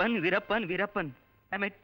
Veerappan Veerappan Veerappan Damn it.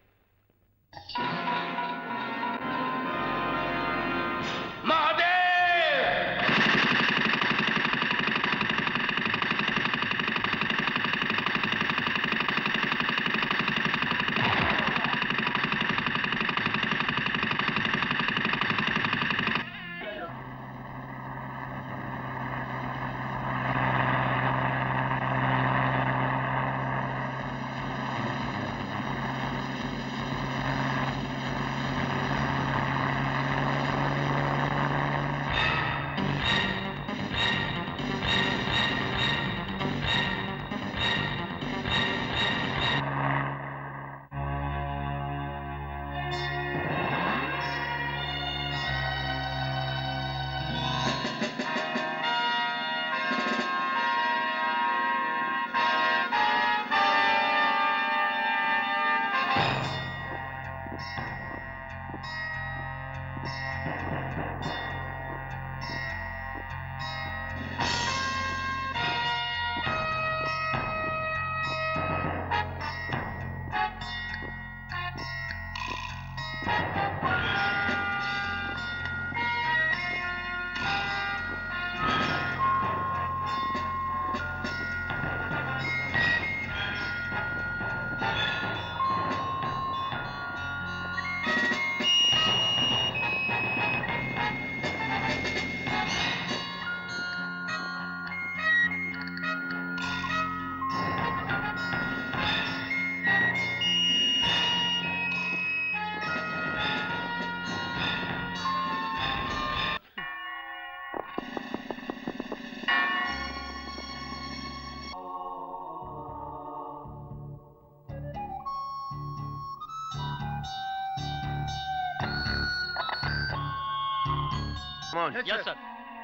Come on. Yes, sir.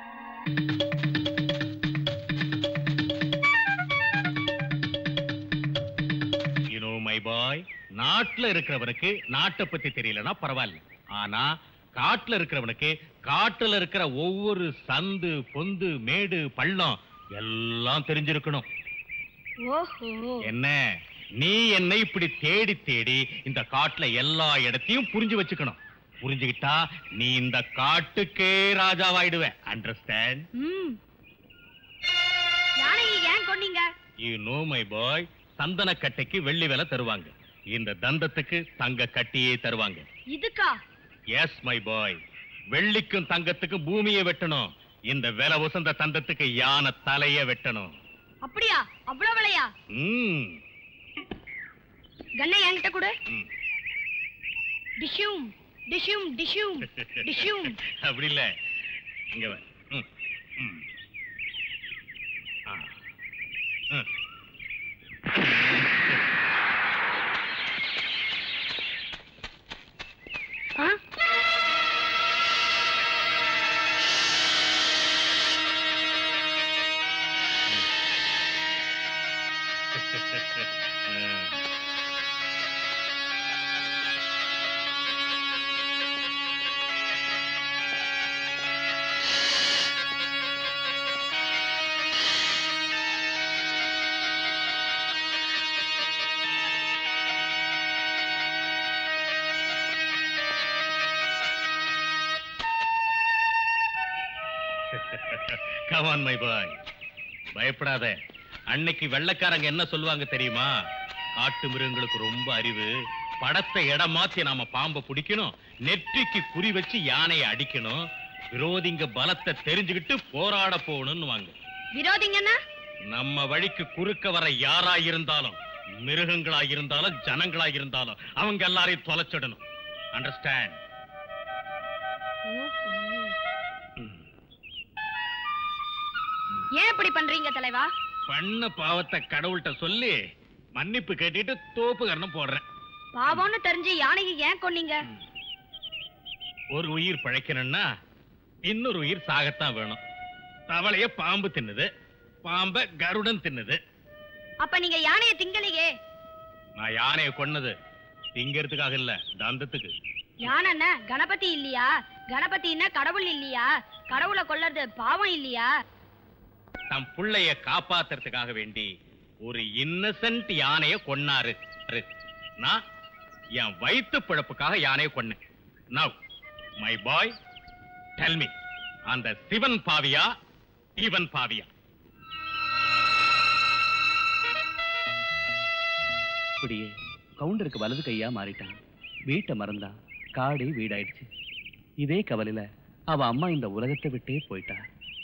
You know my boy நாட்டுல இருக்கிறவனுக்கு நாட்டை பத்தி தெரியலனா பரவாயில்ல ஆனா காட்டுல இருக்கிறவனுக்கு காட்டுல இருக்கிற ஒவ்வொரு சந்து பொந்து மேடு பள்ளம் எல்லாம் தெரிஞ்சிருக்கணும் ஓஹோ என்ன நீ என்னை இப்படி தேடி தேடி இந்த காட்டுல எல்லா இடத்தையும் புரிஞ்சு வச்சுக்கணும் புரிஞ்சுக்கிட்டா நீ இந்த காட்டுக்கே ராஜாவாயிடுவ அண்டர்ஸ்டாண்ட் ம் யானையை ஏன் கொன்னீங்க யூ நோ மை பாய் சந்தன கட்டைக்கு வெள்ளி விலை தருவாங்க இந்த தந்தத்துக்கு தங்க கட்டியே தருவாங்க இதுக்கா எஸ் மை பாய் வெள்ளிக்கும் தங்கத்துக்கும் பூமியை வெட்டணும் இந்த விலை உசந்த தந்தத்துக்கு யானை தலைய வெட்டணும் அப்படியா அவ்வளவு விலையா ம் கண்ணை என்கிட்ட கொடு ம். டிஷ்யூம் டிஷ்யூம் டிஷ்யூம் டிஷ்யூம் அப்படி இல்ல இங்க வா. ம், ம். ஆ. ம். ஆ? ம். Come on, my boy. பயப்படாத அன்னைக்கு வெள்ளைக்காரங்க என்ன சொல்லுவாங்க தெரியுமா காட்டு மிருகங்களுக்கு ரொம்ப அறிவு படத்தை இடம் மாத்தி நாம பாம்பை பிடிக்கணும் நெற்றிக்கு குறி வச்சு யானையை அடிக்கணும் விரோதிங்க பலத்தை தெரிஞ்சுக்கிட்டு போராட போகணும்னு வாங்க விரோதிங்கன்னா நம்ம வழிக்கு குறுக்க வர யாரா இருந்தாலும் மிருகங்களா இருந்தாலும் ஜனங்களா இருந்தாலும் அவங்க எல்லாரையும் தொலைச்சிடணும் அண்டர்ஸ்டாண்ட் ஏன் இப்படி பண்றீங்க தலைவா பண்ண பாவத்தை கடவுள்கிட்ட சொல்லி மன்னிப்பு கேட்டுட்டு தோப்பு கரணம் போடுறேன் பாவம்னு தெரிஞ்சு யானையை ஏன் கொன்னீங்க ஒரு உயிர் பிழைக்கணும்னா இன்னொரு உயிர் சாகத்தான் வேணும் தவளைய பாம்பு தின்னுது பாம்ப கருடன் தின்னுது அப்ப நீங்க யானையை திங்கலையே நான் யானையை கொன்னது திங்கிறதுக்காக இல்ல தந்தத்துக்கு யானைன்னா கணபதி இல்லையா கணபதினா கடவுள் இல்லையா கடவுளை கொல்லறது பாவம் இல்லையா தம் புள்ளைய காப்பாத்துறதுக்காக வேண்டி ஒரு இன்னசென்ட் யானைய கொன்னாரு பாரு நான் என் வயிற்று பிழப்புக்காக யானையை கொன்னேன் now my boy tell me அந்த சிவன் பாவியா இவன் பாவியா இப்படியே கவுண்டருக்கு வலது கையா மாறிட்டான் வீட்டை மறந்தா காடு வீடாயிடுச்சு இதே கவலையில அவ அம்மா இந்த உலகத்தை விட்டே போயிட்டா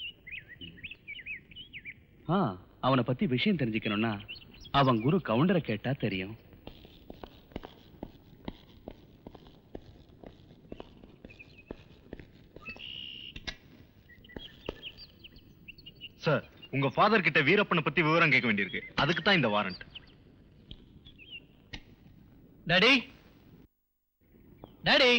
ஆ அவனை பத்தி விஷயம் தெரிஞ்சுக்கணும்னா அவன் குரு கவுண்டரை கேட்டா தெரியும் சார் உங்க ஃபாதர் கிட்ட வீரப்பனை பத்தி விவரம் கேட்க வேண்டியிருக்கு அதுக்கு தான் இந்த warrant daddy daddy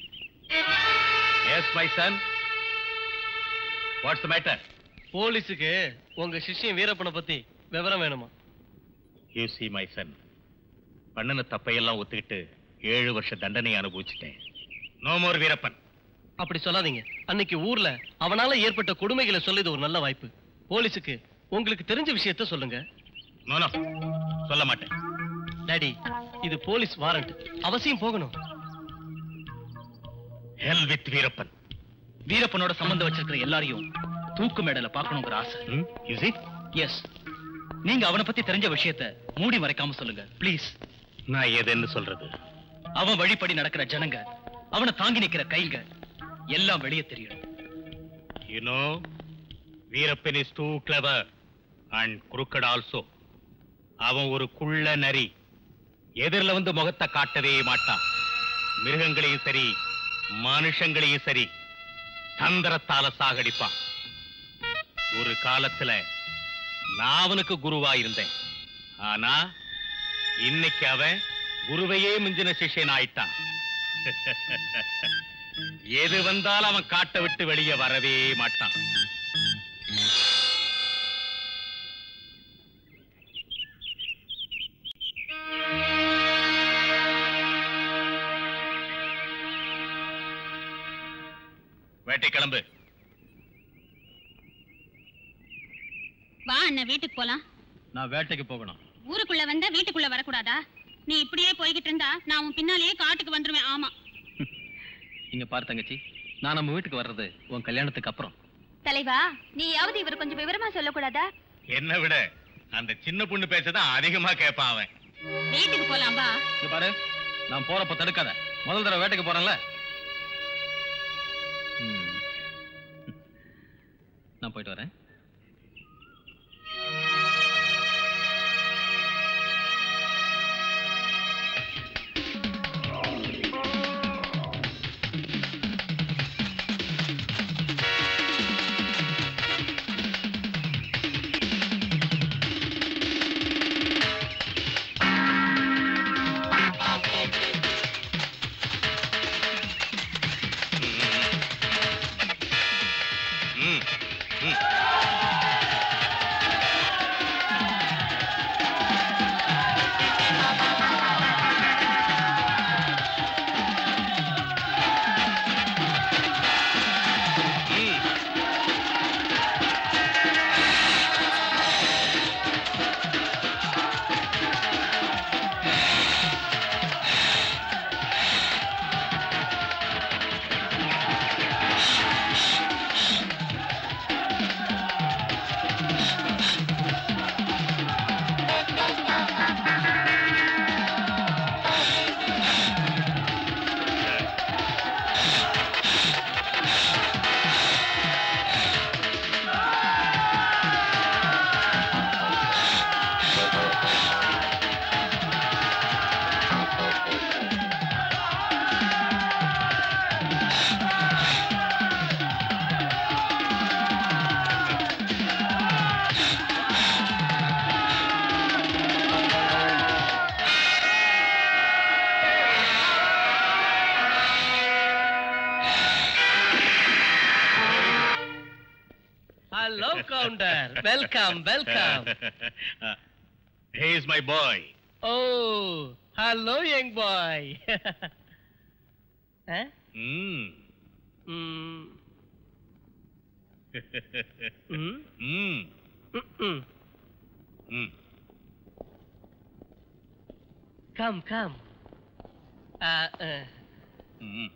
yes my son what's matter போலீஸுக்கு உங்க சிஷ்யன் வீரப்பனை பத்தி விவரம் வேணுமா யூ சி மை சன் பண்ணின தப்பையெல்லாம் ஒத்துக்கிட்டு ஏழு வருஷ தண்டனை அனுபவிச்சிட்டேன் நோ மோர் வீரப்பன் அப்படி சொல்லாதீங்க அன்னைக்கு ஊர்ல அவனால ஏற்பட்ட கொடுமைகளை சொல்லி இது ஒரு நல்ல வாய்ப்பு போலீஸுக்கு உங்களுக்கு தெரிஞ்ச விஷயத்த சொல்லுங்க நோ நோ சொல்ல மாட்டேன் டாடி இது போலீஸ் வாரண்ட் அவசியம் போகணும் ஹெல் வித் வீரப்பன் வீரப்பனோட சம்பந்தம் வச்சிருக்கிற எல்லாரையும் தூக்கு மேடல பார்க்கணுங்கிற ஆசை இஸ் இட் எஸ் நீங்க அவனை பத்தி தெரிஞ்ச விஷயத்த மூடி மறைக்காம சொல்லுங்க ப்ளீஸ் நான் எதுன்னு சொல்றது அவன் வழிப்படி நடக்கிற ஜனங்க அவனை தாங்கி நிக்கிற கைங்க எல்லாம் வெளியே தெரியணும் you know Veerappan is too clever and crooked also அவன் ஒரு குள்ள நரி எதிரில வந்து முகத்தை காட்டவே மாட்டான் மிருகங்களையும் சரி மனுஷங்களையும் சரி தந்திரத்தால சாகடிப்பான் ஒரு காலத்துல நான் அவனுக்கு குருவா இருந்தேன் ஆனா இன்னைக்கு அவன் குருவையே மிஞ்சின சிஷ்யன் ஆயிட்டான் எது வந்தாலும் அவன் காட்டை விட்டு வெளியே வரவே மாட்டான் வேட்டை கிளம்பு வா அண்ணன் வீட்டுக்கு போலாம் நான் வேட்டைக்கு போகணும் ஊருக்குள்ள வந்தா வீட்டுக்குள்ள வரக்கூடாதா நீ இப்படியே போய்கிட்டு இருந்தா நான் உன் பின்னாலேயே காட்டுக்கு வந்துருவேன் ஆமா இங்க பாரு தங்கச்சி நான் நம்ம வீட்டுக்கு வர்றது உன் கல்யாணத்துக்கு அப்புறம் தலைவா நீயாவது இவர் கொஞ்சம் விவரமா சொல்லக்கூடாதா என்ன விட அந்த சின்ன பொண்ணு பேச்சதான் அதிகமா கேட்பான் அவன் வீட்டுக்கு போலாம் வா இங்க பாரு நான் போறப்ப தடுக்காத முதல் தடவை வேட்டைக்கு போறேன்ல ம். நான் போயிட்டு வரேன் ம், ம். ம். Hello Gounder welcome welcome he is my boy oh hello young boy ம். ம் ம். ம் ம். கம் கம் ம்.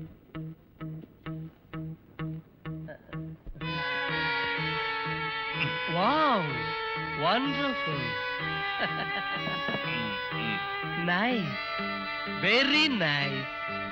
வாவ் வண்டர்ஃபுல் ம், ம். Nice very nice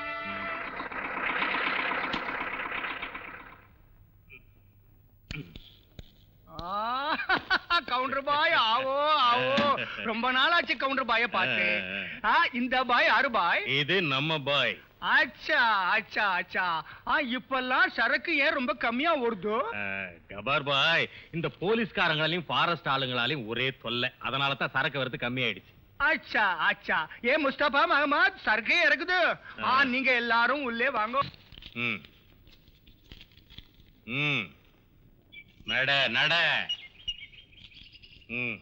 Gounder boy ஆவோ ஆவோ ரொம்ப நாளாச்சு கவுண்டர் பாய பார்த்து ஆ, இந்த பாய் யாரு பாய் இது நம்ம பாய் அச்சா அச்சா அச்சா ஆ இப்பெல்லாம் சரக்கு ஏன் ரொம்ப கம்மியா ஓடுதோ கபார் பாய் இந்த போலீஸ்காரங்களாலையும் ஃபாரஸ்ட் ஆளுங்களாலையும் ஒரே தொல்லை அதனால தான் சரக்கு வரது கம்மியாயிடுச்சு அச்சா அச்சா ஏ முஸ்தபா மஹமத் சரக்கே இறக்குது ஆ நீங்க எல்லாரும் உள்ளே வாங்க ம் ம் நட நட ம்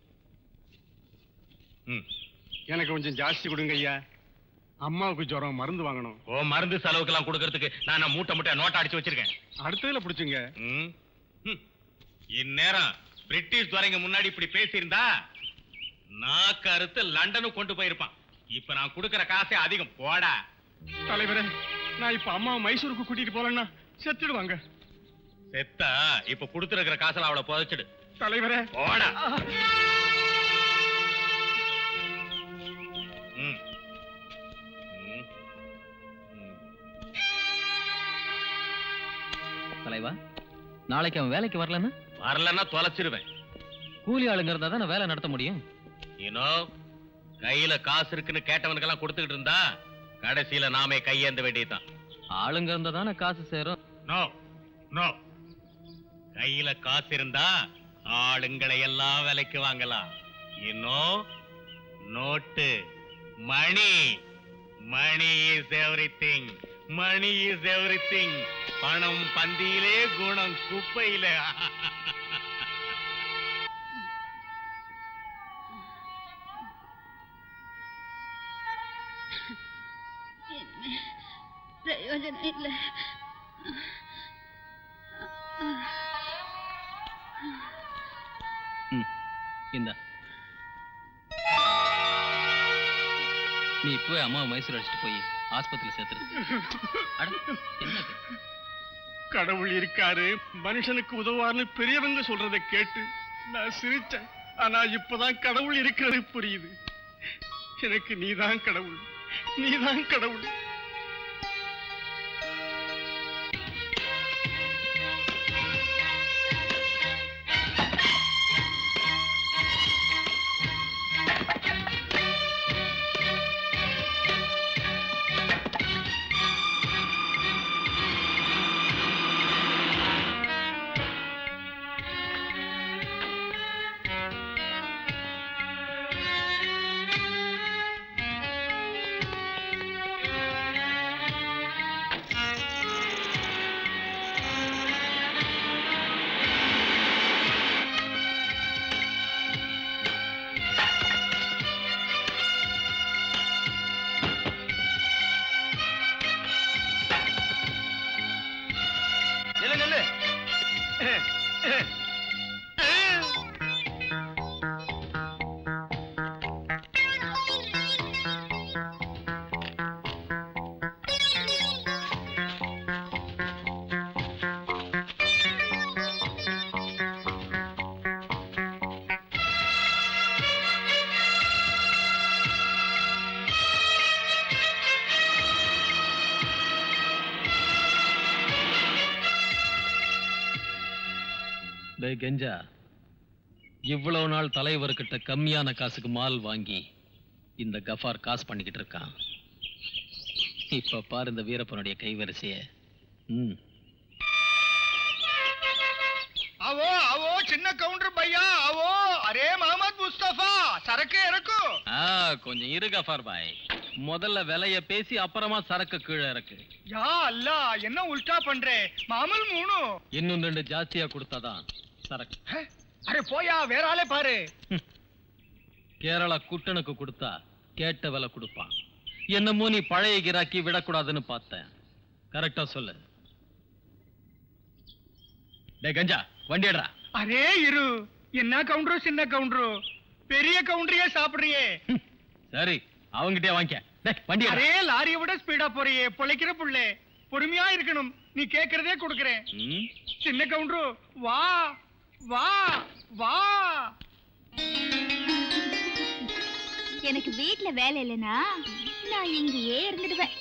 ம் எனக்கு கொஞ்சம் ஜாஸ்தி கொடுங்க ஐயா அம்மாவுக்கு ஜுரம் மருந்து வாங்கணும் ஓ மருந்து செலவுக்கெல்லாம் கொடுக்கறதுக்கு நான் என்ன மூட்டை மூட்டை நோட்டை அடிச்சு வச்சிருக்கேன் அடுத்ததுல பிடிச்சுங்க ம். ம். இந்நேரம் பிரிட்டிஷ் துறைங்க முன்னாடி இப்படி பேசியிருந்தா நாக்கு அறுத்து லண்டனுக்கு கொண்டு போயிருப்பான் இப்ப நான் கொடுக்கற காசே அதிகம் போடா தலைவரே நான் இப்ப அம்மாவை மைசூருக்கு கூட்டிட்டு போலன்னா செத்துடுவாங்க செத்தா இப்ப கொடுத்துருக்கிற காசுல அவளை புதைச்சிடு தலைவரே போடா ம். ம். ம். தலைவா நாளைக்கு அவன் வேலைக்கு வரலன்னா வரலன்னா தொலைச்சிருவேன் கூலி ஆளுங்க இருந்தா தான் வேலை நடத்த முடியும் ஏனோ கையில காசு இருக்குன்னு கேட்டவனுக்கெல்லாம் கொடுத்துக்கிட்டு இருந்தா கடைசியில நாமே கையேந்த வேண்டியதுதான் ஆளுங்க இருந்தா தானே காசு சேரும் நோ நோ கையில காசு இருந்தா ஆளுங்களை எல்லாம் விலைக்கு வாங்கலாம் இன்னும் note money money is everything money is everything பணம் பந்தியிலே குணம் குப்பையில பிரயோஜனம் இல்லை இந்த நீ இப்பவே அம்மாவை மைசூர் அடிச்சுட்டு போய் ஆஸ்பத்திரியில சேர்த்துரு அட என்னது கடவுள் இருக்காரு மனுஷனுக்கு உதவார்னு பெரியவங்க சொல்றதை கேட்டு நான் சிரிச்சேன் ஆனா இப்பதான் கடவுள் இருக்கிறது புரியுது எனக்கு நீதான் கடவுள் நீதான் கடவுள் நில்லு நில்லு டேய் கெஞ்சா இவ்வளவு நாள் தலைவர்கிட்ட கம்மியான காசுக்கு மால் வாங்கி இந்த கஃபார் காசு பண்ணிக்கிட்டு இருக்கான் இப்ப பாரு இந்த வீரப்பனுடைய கைவரிசைய ம் आवो आवो சின்ன கவுண்டர் பையா आवो அரே முகமது முஸ்தபா சரக்கு இறக்கு ஆ கொஞ்சம் இரு கஃபார் பாய் முதல்ல விலைய பேசி அப்புறமா சரக்கு கீழே இறக்கு யா அல்லா என்ன உல்டா பண்றே மாமல் மூணு இன்னும் ரெண்டு ஜாஸ்தியா கொடுத்தாதான் சரக்கு ஹே, அரே போயா வேற ஆளே பாரு கேரளா குட்டனுக்கு கொடுத்தா கேட்ட விலை கொடுப்பான் என்னமோ நீ பழைய கிராக்கி விடக்கூடாதுன்னு பார்த்தேன் கரெக்டா சொல்லு டேய் கஞ்சா வண்டி எடுறா அரே இரு என்ன கவுண்டரு சின்ன கவுண்டரு பெரிய கவுண்டரையே சாப்பிடுறியே சரி அவங்கிட்டே வாங்கிக்க டேய், வண்டி எடு. அரே லாரியை விட ஸ்பீடா போறியே பொழைக்கிற புள்ளே பொறுமையா இருக்கணும் நீ கேக்குறதே கொடுக்கறேன் ம்? சின்ன கவுண்டரு வா வா வா எனக்கு வீட்ல வேலை இல்லைனா நான் இங்கேயே இருந்துடுவேன்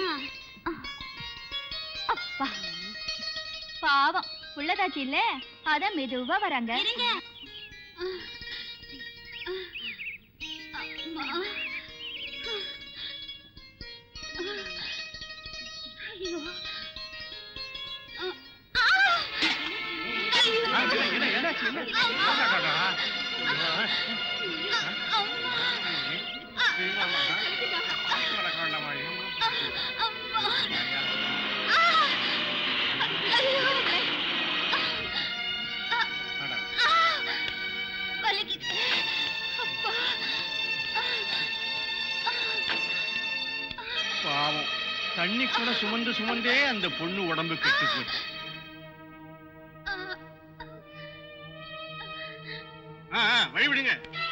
அப்பா பாவம் புள்ளதாச்சு இல்ல அதான் மெதுவா வராங்க இருங்க ஐயோ பாவம் தண்ணி கூட சுமந்து சுமந்தே அந்த பொண்ணு உடம்பு கெட்டு போச்சு ஆ, ஆ, வழி விடுங்க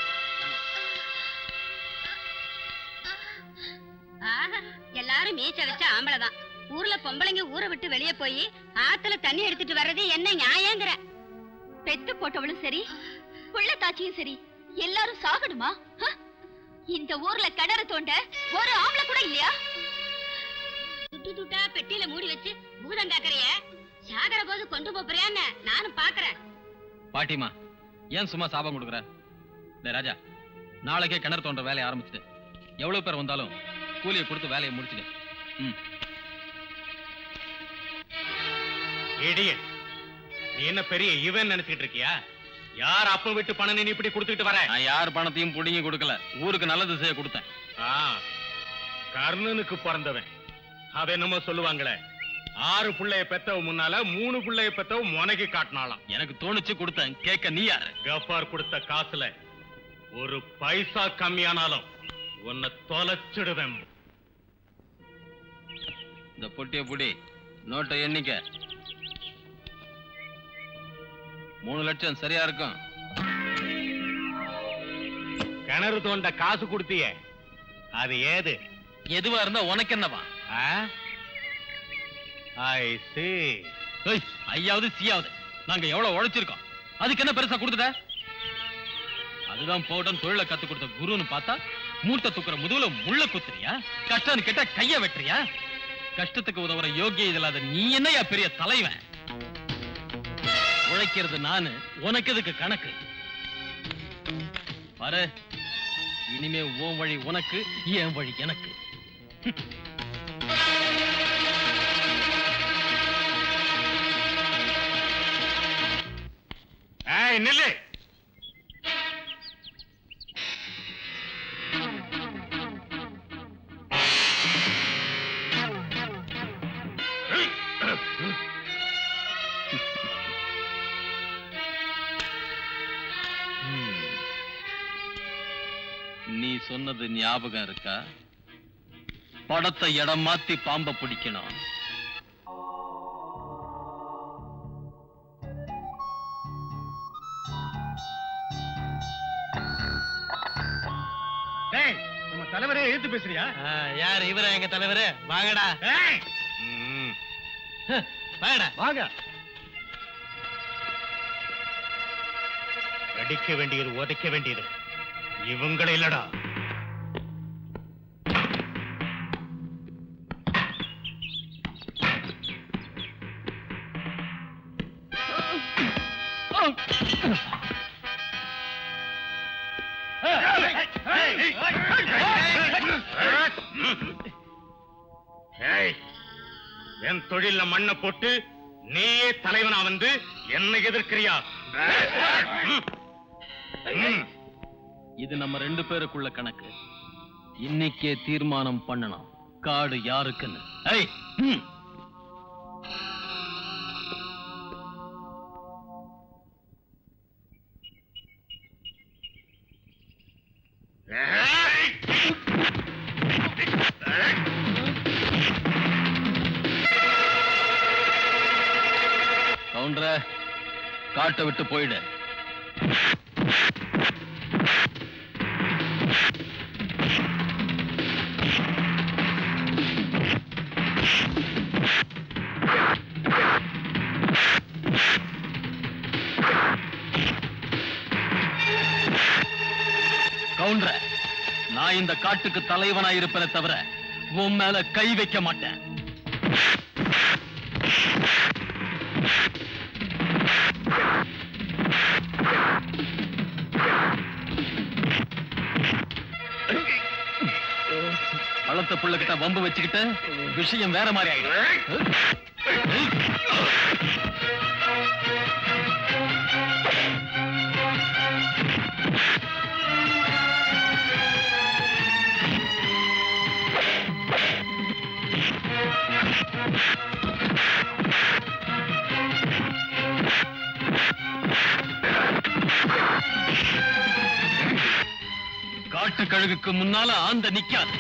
ஆஹா, எல்லாரும் மீச்ச வச்ச ஆம்பளைதான் ஊர்ல பொம்பளைங்க ஊரை விட்டு வெளியே போய் ஆத்துல தண்ணி எடுத்துட்டு வர்றது என்ன நியாயங்கிற பெத்து போட்டவளும் சரி புள்ள தாச்சியும் சரி எல்லாரும் சாகணுமா ஹ? இந்த ஊர்ல கிணறு தோண்ட ஒரு ஆம்பளை கூட இல்லையா துட்டு துட்டா பெட்டியில மூடி வச்சு பூதம் காக்கறிய சாகர போது கொண்டு போறியான்னு நானும் பாக்குறேன் பாட்டிமா ஏன் சும்மா சாபம் கொடுக்குற டேய் ராஜா நாளைக்கே கிணறு தோன்ற வேலையை ஆரம்பிச்சுட்டு எவ்வளவு பேர் வந்தாலும் கூலியை கொடுத்து வேலையை முடிச்சுடு ம் இடியன் நீ என்ன பெரிய இவன் நினைச்சிட்டு இருக்கியா யார் அப்ப விட்டு பணம் நீ இப்படி கொடுத்துட்டு வர நான் யார் பணத்தையும் புடுங்கி கொடுக்கல ஊருக்கு நல்லது செய்ய கொடுத்தேன் ஆ, கர்ணனுக்கு பிறந்தவன் அவ என்னமோ சொல்லுவாங்களே ஆறு புள்ளைய பெத்தவ முன்னால மூணு புள்ளைய பெத்தவ முனகி காட்டினாலாம் எனக்கு தோணுச்சு கொடுத்தேன் கேட்க நீ யாரு கஃபார் கொடுத்த காசுல ஒரு பைசா கம்மியானாலும் உன்னை தொலைச்சிடுவேன் இந்த பொட்டிய புடி நோட்டை எண்ணிக்க மூணு லட்சம் சரியா இருக்கும் கிணறு தோண்ட காசு கொடுத்தியே அது ஏது எதுவா இருந்தா உனக்கு என்னவா ஐ see ஏய், ஐயாவது சியாவது நாங்க எவ்வளவு உழைச்சிருக்கோம் அதுக்கு என்ன பெருசா கொடுத்துட்ட அதுதான் போட்டன் தொழிலை கத்து கொடுத்த குருன்னு பார்த்தா மூட்டை தூக்குற முதுகுல முள்ள குத்துறியா கஷ்டம்னு கேட்டா கைய வெட்டுறியா கஷ்டத்துக்கு உதவுற யோகிய இல்லாத நீ என்னையா பெரிய தலைவன் உழைக்கிறது நானு உனக்கு இதுக்கு கணக்கு பாரு இனிமே உன் வழி உனக்கு என் வழி எனக்கு ஏய் நில்லு ம். நீ சொன்னது ஞாபகம் இருக்கா படத்தை இடம் மாத்தி பாம்ப பிடிக்கணும் டேய் நம்ம தலைவரே எழுத்து பேசுறியா யார் இவரா எங்க தலைவரு வாங்கடா ம். வாங்கடா வாங்க அடிக்க வேண்டியது உதைக்க வேண்டியது இவங்களை இல்லடா ஏய், என் தொழில மண்ணை போட்டு நீயே தலைவனா வந்து என்னை எதிர்க்கிறியா ம். இது நம்ம ரெண்டு பேருக்குள்ள கணக்கு இன்னைக்கே தீர்மானம் பண்ணணும் காடு யாருக்குன்னு ஏய் ம். கவுண்டர காட்டை விட்டு போயிடு கவுண்டர நான் இந்த காட்டுக்கு தலைவனா இருப்பேனே தவிர உன் மேல கை வைக்க மாட்டேன் வளர்த்த புள்ளகிட்ட வம்பு வச்சுக்கிட்டு விஷயம் வேற மாதிரி ஆயிடும் காட்டு கழுகுக்கு முன்னால ஆந்த நிக்காது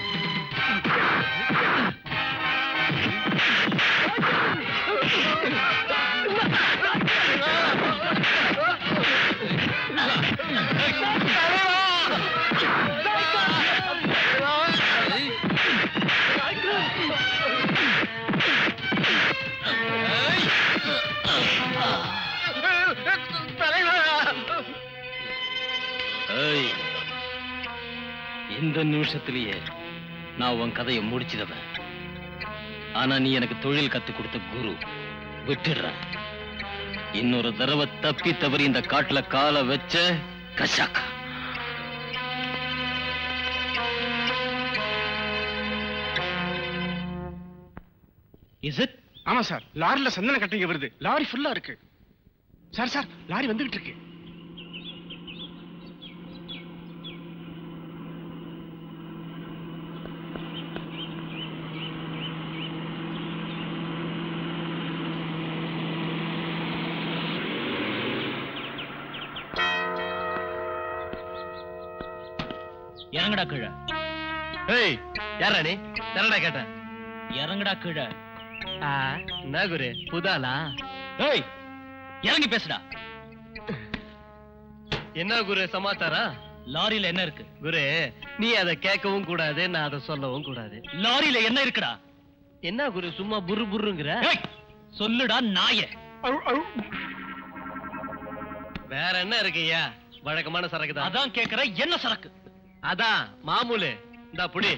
ஏய், இந்த நிமிஷத்திலேயே நான் உன் கதையை முடிச்சிடுவேன் ஆனா நீ எனக்கு தொழில் கத்து கொடுத்த குரு விட்டுடுறேன் இன்னொரு தடவை தப்பி தவறி இந்த காட்டுல காலை வச்ச கஷாக்கா இஸ் இட் ஆமா சார் லாரில சந்தன கட்டைங்க வருது லாரி ஃபுல்லா இருக்கு சார் சார் லாரி வந்துகிட்டு இருக்கு இறங்கடா கீழே ஏய் யாரா நீ யாரடா கேட்ட இறங்கடா கீழே ஆ, என்ன குரு புதாலா ஏய் இறங்கி பேசுடா என்ன குரு சமாச்சாரம் லாரியில என்ன இருக்கு குரு நீ அதை கேட்கவும் கூடாது நான் அதை சொல்லவும் கூடாது லாரியில என்ன இருக்குடா என்ன குரு சும்மா புரு புருங்கிற ஏய், சொல்லுடா நாயே வேற என்ன இருக்குய்யா வழக்கமான சரக்கு தான் அதான் கேக்குற என்ன சரக்கு அதான் மாமூலு இந்த புடி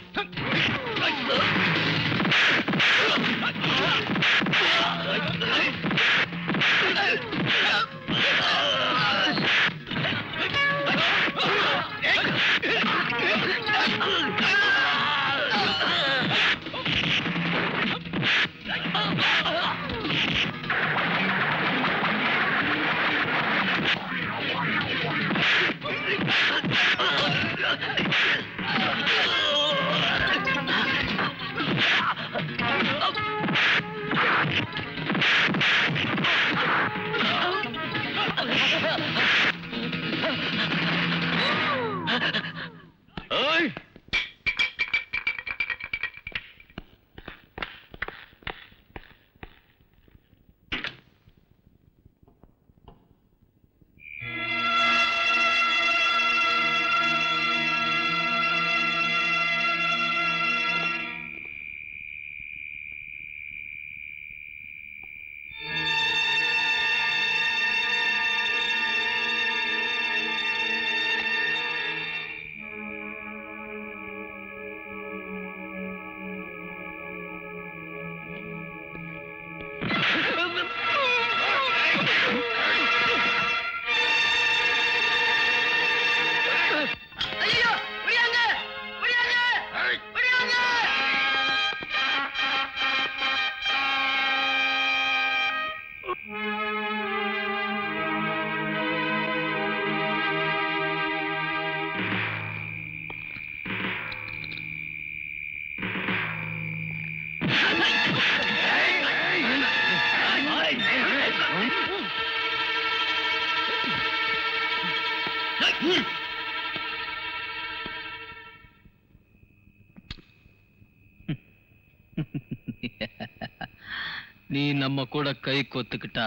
நீ நம்ம கூட கை கோத்துக்கிட்டா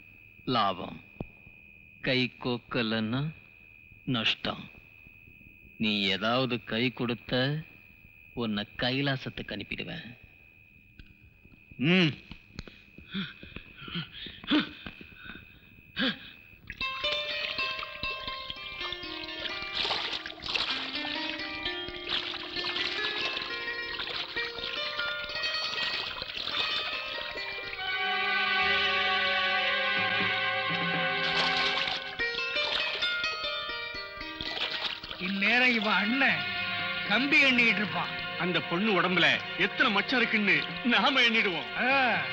லாபம் கை கோக்கலன்னா நஷ்டம் நீ ஏதாவது கை கொடுத்த உன்னை கைலாசத்துக்கு அனுப்பிடுவேன் ம் இந்நேரம் இவன் அண்ணன் கம்பி எண்ணிட்டு இருப்பான் அந்த பொண்ணு உடம்புல எத்தனை மச்சம் இருக்குன்னு நாம எண்ணிடுவோம் ஆ.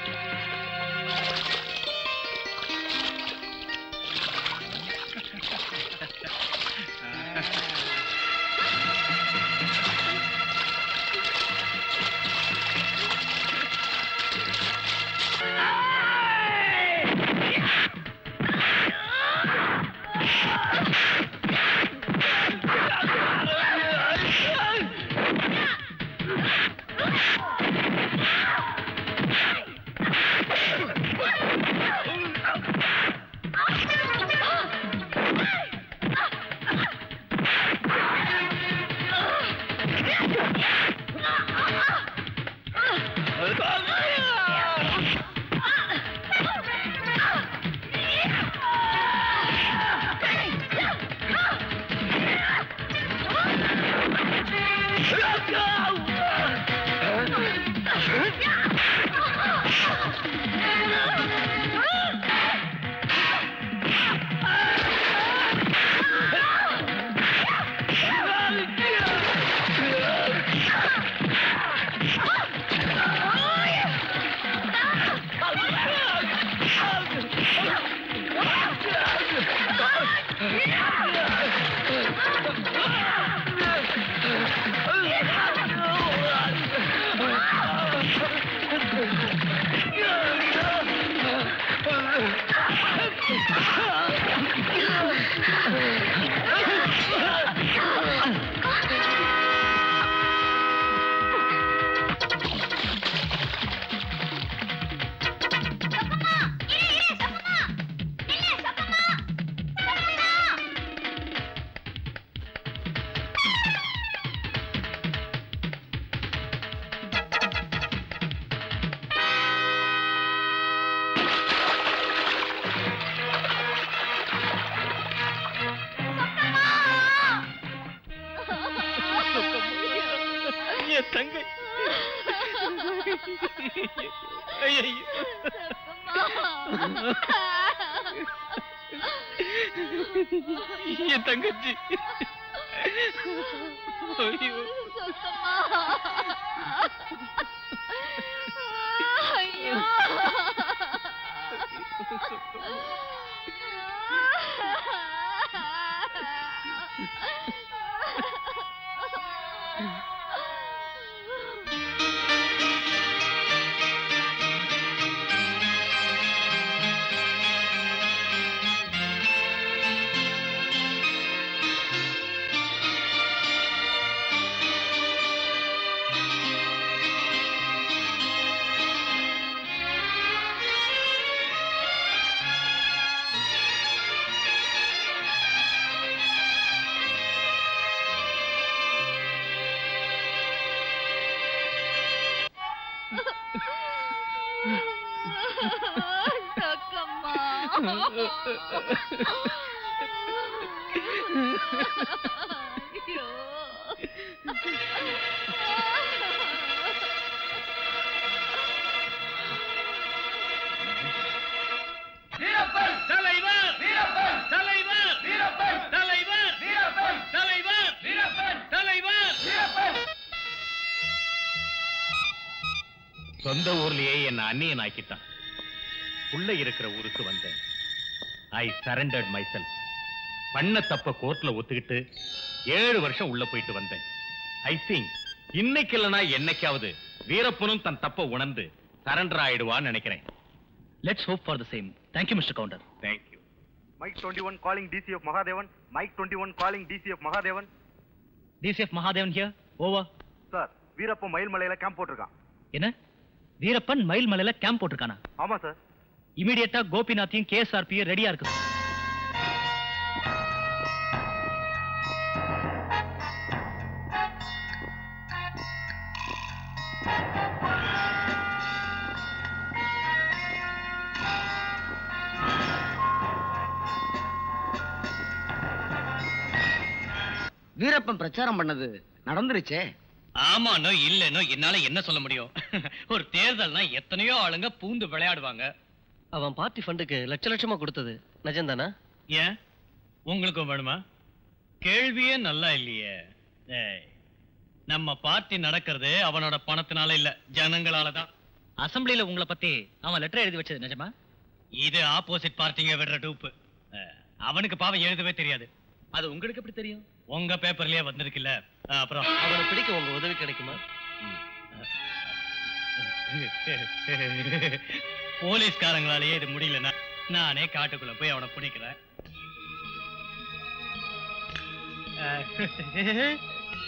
என் தங்கை ஐயையோ. என் தங்கச்சி ஐயோ சொந்த ஊர்லயே என்ன அந்நியன் ஆக்கிட்டான் உள்ள இருக்கிற ஊருக்கு வந்தேன் ஐ சரண்டர்ட் மைசெல்ஃப் பண்ண தப்ப கோர்ட்ல ஒத்துக்கிட்டு ஏழு வருஷம் உள்ள போயிட்டு வந்தேன் ஐ திங்க் இன்னைக்கு இல்லைனா என்னைக்காவது வீரப்பனும் தன் தப்ப உணர்ந்து சரண்டர் ஆயிடுவான்னு நினைக்கிறேன் let's hope for the same thank you mister Gounder thank you Mike twenty one calling DC of Mahadevan Mike twenty one calling DC of Mahadevan DCF Mahadevan here over sir Veerappan மயில்மலையில கேம்ப் போட்டிருக்கான் என்ன வீரப்பன் மயில் மலையில கேம்ப் போட்டிருக்கானா ஆமா சார் இமிடியேட்டா கோபிநாத்தையும் கேஎஸ்ஆர்பியும் ரெடியா இருக்கு வீரப்பன் பிரச்சாரம் பண்ணது நடந்துருச்சே ஆமானோ இல்லனோ என்னால என்ன சொல்ல முடியும் ஒரு தேர்தல்னா எத்தனையோ ஆளுங்க பூந்து விளையாடுவாங்க அவன் பார்ட்டி ஃபண்டுக்கு லட்ச லட்சமா கொடுத்தது நிஜம்தானா ஏன் உங்களுக்கும் வேணுமா கேள்வியே நல்லா இல்லையே ஏய், நம்ம பார்ட்டி நடக்கிறது அவனோட பணத்தினால இல்ல ஜனங்களால தான் அசம்பிளில உங்களை பத்தி அவன் லெட்டர் எழுதி வச்சது நிஜமா இது ஆப்போசிட் பார்ட்டிங்க விடுற டூப்பு அஹ், அவனுக்கு பாவம் எழுதவே தெரியாது அது உங்களுக்கு எப்படி தெரியும் உங்க பேப்பர்லயே வந்திருக்குல்ல அஹ், அப்புறம் அவனை பிடிக்க உங்க உதவி கிடைக்குமா போலீஸ்காரங்களாலேயே இது முடியலன்னா நானே காட்டுக்குள்ள போய் அவனை பிடிக்கிறேன் அஹ்,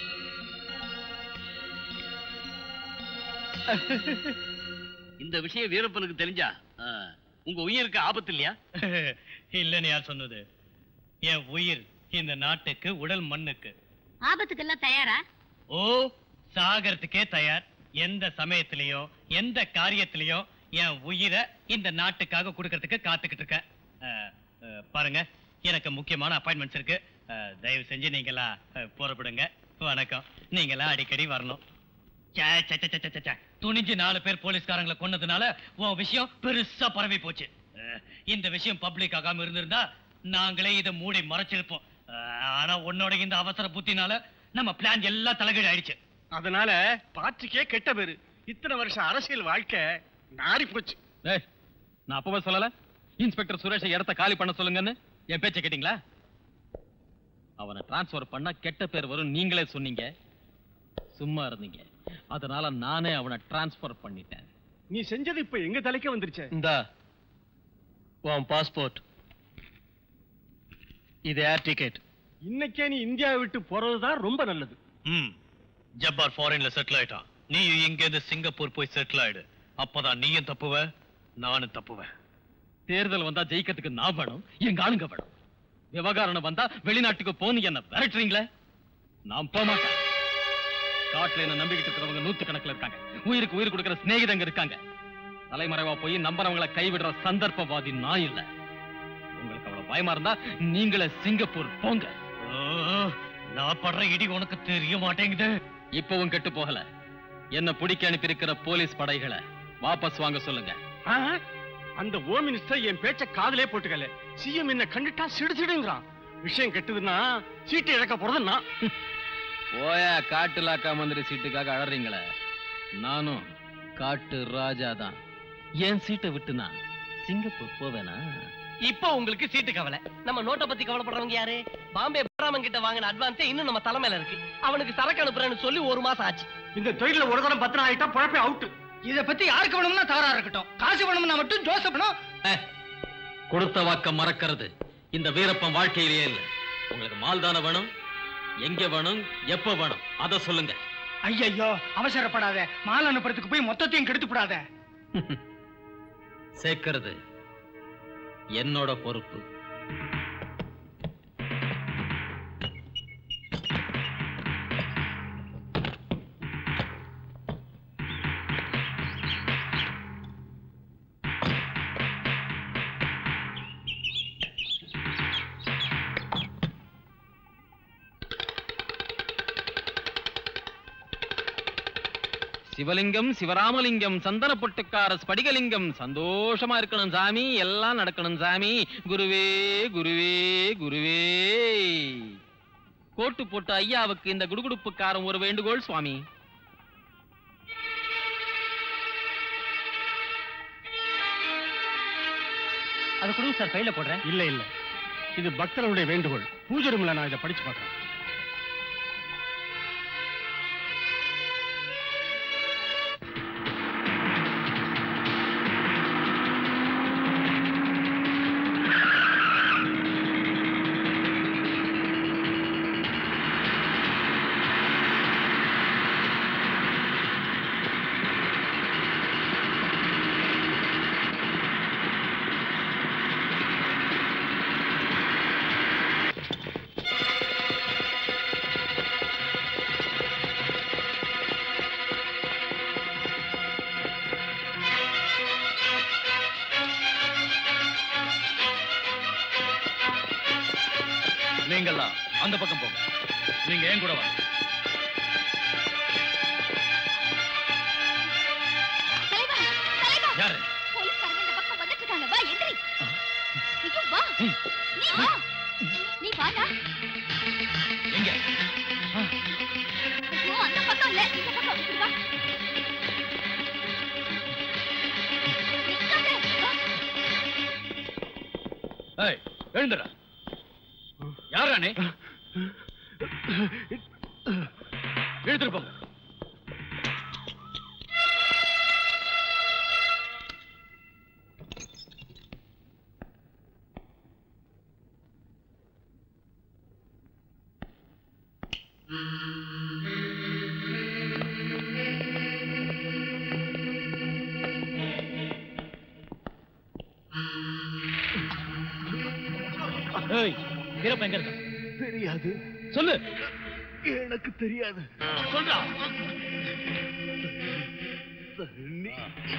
இந்த விஷயம் வீரப்பனுக்கு தெரிஞ்சா ஆ, உங்க உயிருக்கு ஆபத்து இல்லையா இல்லைன்னு யார் சொன்னது என் உயிர் இந்த நாட்டுக்கு உடல் மண்ணுக்கு ஆபத்துக்கெல்லாம் தயாரா ஓ சாகறதுக்கே தயார் எந்த சமயத்திலயும் எந்த காரியத்திலயும் என் உயிரை இந்த நாட்டுக்காக கொடுக்கறதுக்கு காத்துக்கிட்டு இருக்கேன் அஹ், அஹ், பாருங்க எனக்கு முக்கியமான அப்பாயின்மெண்ட்ஸ் இருக்கு அஹ், தயவு செஞ்சு நீங்களா அஹ், புறப்படுங்க வணக்கம் நீங்களா அடிக்கடி வரணும் ச்சே, ச்சே, ச்சே, ச்சே, ச்சே, ச்சே. துணிஞ்சு நாலு பேர் போலீஸ்காரங்களை கொன்னதுனால உன் விஷயம் பெருசா பரவி போச்சு அஹ், இந்த விஷயம் பப்ளிக் ஆகாம இருந்திருந்தா நாங்களே இதை மூடி மறைச்சிருப்போம் அஹ், ஆனா உன்னோட இந்த அவசர புத்தினால நம்ம பிளான் எல்லாம் தலைகீழ் ஆயிடுச்சு அதனால பார்ட்டிக்கே கெட்ட பேரு இத்தனை வருஷம் அரசியல் வாழ்க்கை நாரி போச்சு ஏய் நான் அப்பவே சொல்லல இன்ஸ்பெக்டர் சுரேஷை இடத்த காலி பண்ண சொல்லுங்கன்னு என் பேச்சை கேட்டீங்களா அவனை டிரான்ஸ்ஃபர் பண்ணா கெட்ட பேர் வரும் நீங்களே சொன்னீங்க சும்மா இருந்தீங்க அதனால நானே அவனை டிரான்ஸ்ஃபர் பண்ணிட்டேன் நீ செஞ்சது இப்ப எங்க தலைக்கு வந்துருச்சே இந்தா உன் பாஸ்போர்ட் இது ஏர் டிக்கெட் இன்னைக்கே நீ இந்தியாவை விட்டு போறதுதான் ரொம்ப நல்லது ம் ஜப்பார் ஃபாரின்ல செட்டில் ஆயிட்டான் நீ இங்க இருந்து சிங்கப்பூர் போய் செட்டில் ஆயிடு அப்பதான் நீயும் தப்புவ நானும் தப்புவேன் தேர்தல் வந்தா ஜெயிக்கிறதுக்கு நான் வேணும் எங்க ஆளுங்க வேணும் விவகாரம் வந்தா வெளிநாட்டுக்கு போன்னு என்ன விரட்டுறீங்களே நான் போக மாட்டேன் காட்டுல என்ன நம்பிக்கிட்டு இருக்கிறவங்க நூத்து இருக்காங்க உயிருக்கு உயிர் கொடுக்கிற சிநேகிதங்க இருக்காங்க தலைமறைவா போய் நம்புறவங்களை கைவிடுற சந்தர்ப்பவாதி நான் இல்ல உங்களுக்கு அவ்வளவு பயமா இருந்தா நீங்களே சிங்கப்பூர் போங்க நான் படுற இடி உனக்கு தெரிய மாட்டேங்குது இப்பவும் கெட்டு போகல என்ன பிடிக்க அனுப்பி இருக்கிற போலீஸ் படைகளை வாபஸ் வாங்க சொல்லுங்க ஆ, அந்த ஓ மினிஸ்டர் என் பேச்ச காதலே போட்டுக்கல சிஎம் என்ன கண்டுட்டா சிடு சிடுங்கிறான் விஷயம் கெட்டதுன்னா சீட்டு இழக்க போறது நான் ஓயா காட்டு லாக்கா மந்திரி சீட்டுக்காக அழறீங்களே நானும் காட்டு ராஜா தான் என் சீட்டை விட்டுனா சிங்கப்பூர் போவேனா இப்போ உங்களுக்கு சீட்டு கவலை நம்ம நோட்டை பத்தி கவலைப்படுறவங்க யாரு பாம்பே பராமன் கிட்ட வாங்கின அட்வான்ஸே இன்னும் நம்ம தலைமையில இருக்கு அவனுக்கு சரக்கு அனுப்புறேன்னு சொல்லி ஒரு மாசம் ஆச்சு இந்த தொழில ஒரு தரம் பத்திரம் ஆயிட்டா பொழப்பே அவுட் இத பத்தி யாருக்கு வேணும்னா தவறா இருக்கட்டும் காசு வேணும்னா மட்டும் ஜோசப்னும் கொடுத்த வாக்க மறக்கிறது இந்த வீரப்பன் வாழ்க்கையிலேயே இல்ல உங்களுக்கு மால் தானே வேணும் எங்க வேணும் எப்ப வேணும் அத சொல்லுங்க ஐயையோ அவசரப்படாத மால் அனுப்புறதுக்கு போய் மொத்தத்தையும் கெடுத்து விடாத சேர்க்கிறது என்னோட பொறுப்பு சிவலிங்கம் சிவராமலிங்கம் சந்தன பொட்டுக்கார ஸ்படிகலிங்கம் சந்தோஷமா இருக்கணும் சாமி எல்லாம் நடக்கணும் சாமி குருவே குருவே குருவே கோட்டு போட்ட ஐயாவுக்கு இந்த குடுகுடுப்புக்காரன் ஒரு வேண்டுகோள் சுவாமி அது கொடுங்க சார் ஃபைல போடுறேன் இல்ல இல்ல இது பக்தர்களுடைய வேண்டுகோள் பூஜை ரூம்ல நான் இதை படிச்சு பார்க்கறேன் நீங்கெல்லாம் அந்த பக்கம் போங்க நீங்க ஏன் கூட வாங்க தலைவா தலைவா யாரு போலீஸ்காரங்க இந்த பக்கம் வந்துட்டு இருக்காங்க வா எந்திரி ஐயோ வா நீ வா நீ வாடா இங்க ஐயோ, அந்த பக்கம் இல்ல இந்த பக்கம் இப்படி வா. நிக்காதே. வா. ஏய் எழுந்துடா யாரா நீ எழுத்துட்டு போங்க ஏய் வீரப்ப எங்க இருக்க தெரியாது சொல்லு எனக்கு தெரியாது சொல்றா தண்ணி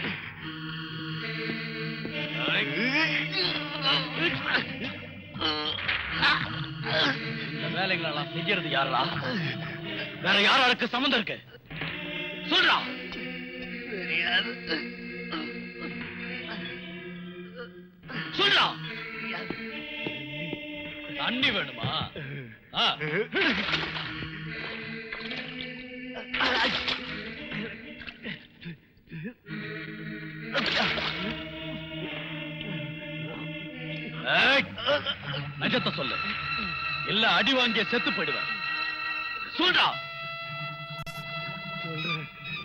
இந்த வேலைங்களெல்லாம் செய்யறது யாரா வேற யாராருக்கு சம்மந்தம் இருக்கு சொல்றா தெரியாது சொல்றா தண்ணி வேணுமா ஆ. ஏய், நிஜத்தை சொல்லு இல்ல அடி வாங்கிய செத்து போயிடுவேன் சொல்றா சொல்றேன்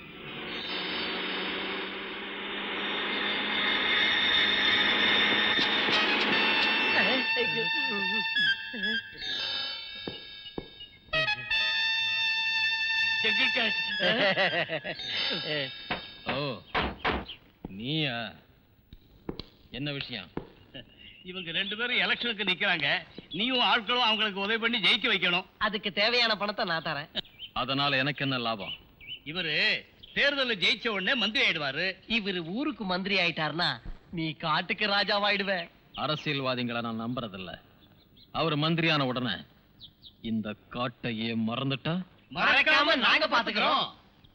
ஓ நீயா என்ன விஷயம் இவங்க ரெண்டு பேரும் எலெக்ஷனுக்கு நிக்கிறாங்க நீயும் ஆட்களும் அவங்களுக்கு உதவி பண்ணி ஜெயிக்க வைக்கணும் அதுக்கு தேவையான பணத்தை நான் தரேன் அதனால எனக்கு என்ன லாபம் இவரு தேர்தலில் ஜெயிச்ச உடனே மந்திரி ஆயிடுவாரு இவரு ஊருக்கு மந்திரி ஆயிட்டாருன்னா நீ காட்டுக்கு ராஜாவாயிடுவ அரசியல்வாதிகளை நான் நம்புறதில்ல அவர் மந்திரியான உடனே இந்த காட்டையே மறந்துட்டா மறக்காம நாங்க பாத்துக்கிறோம்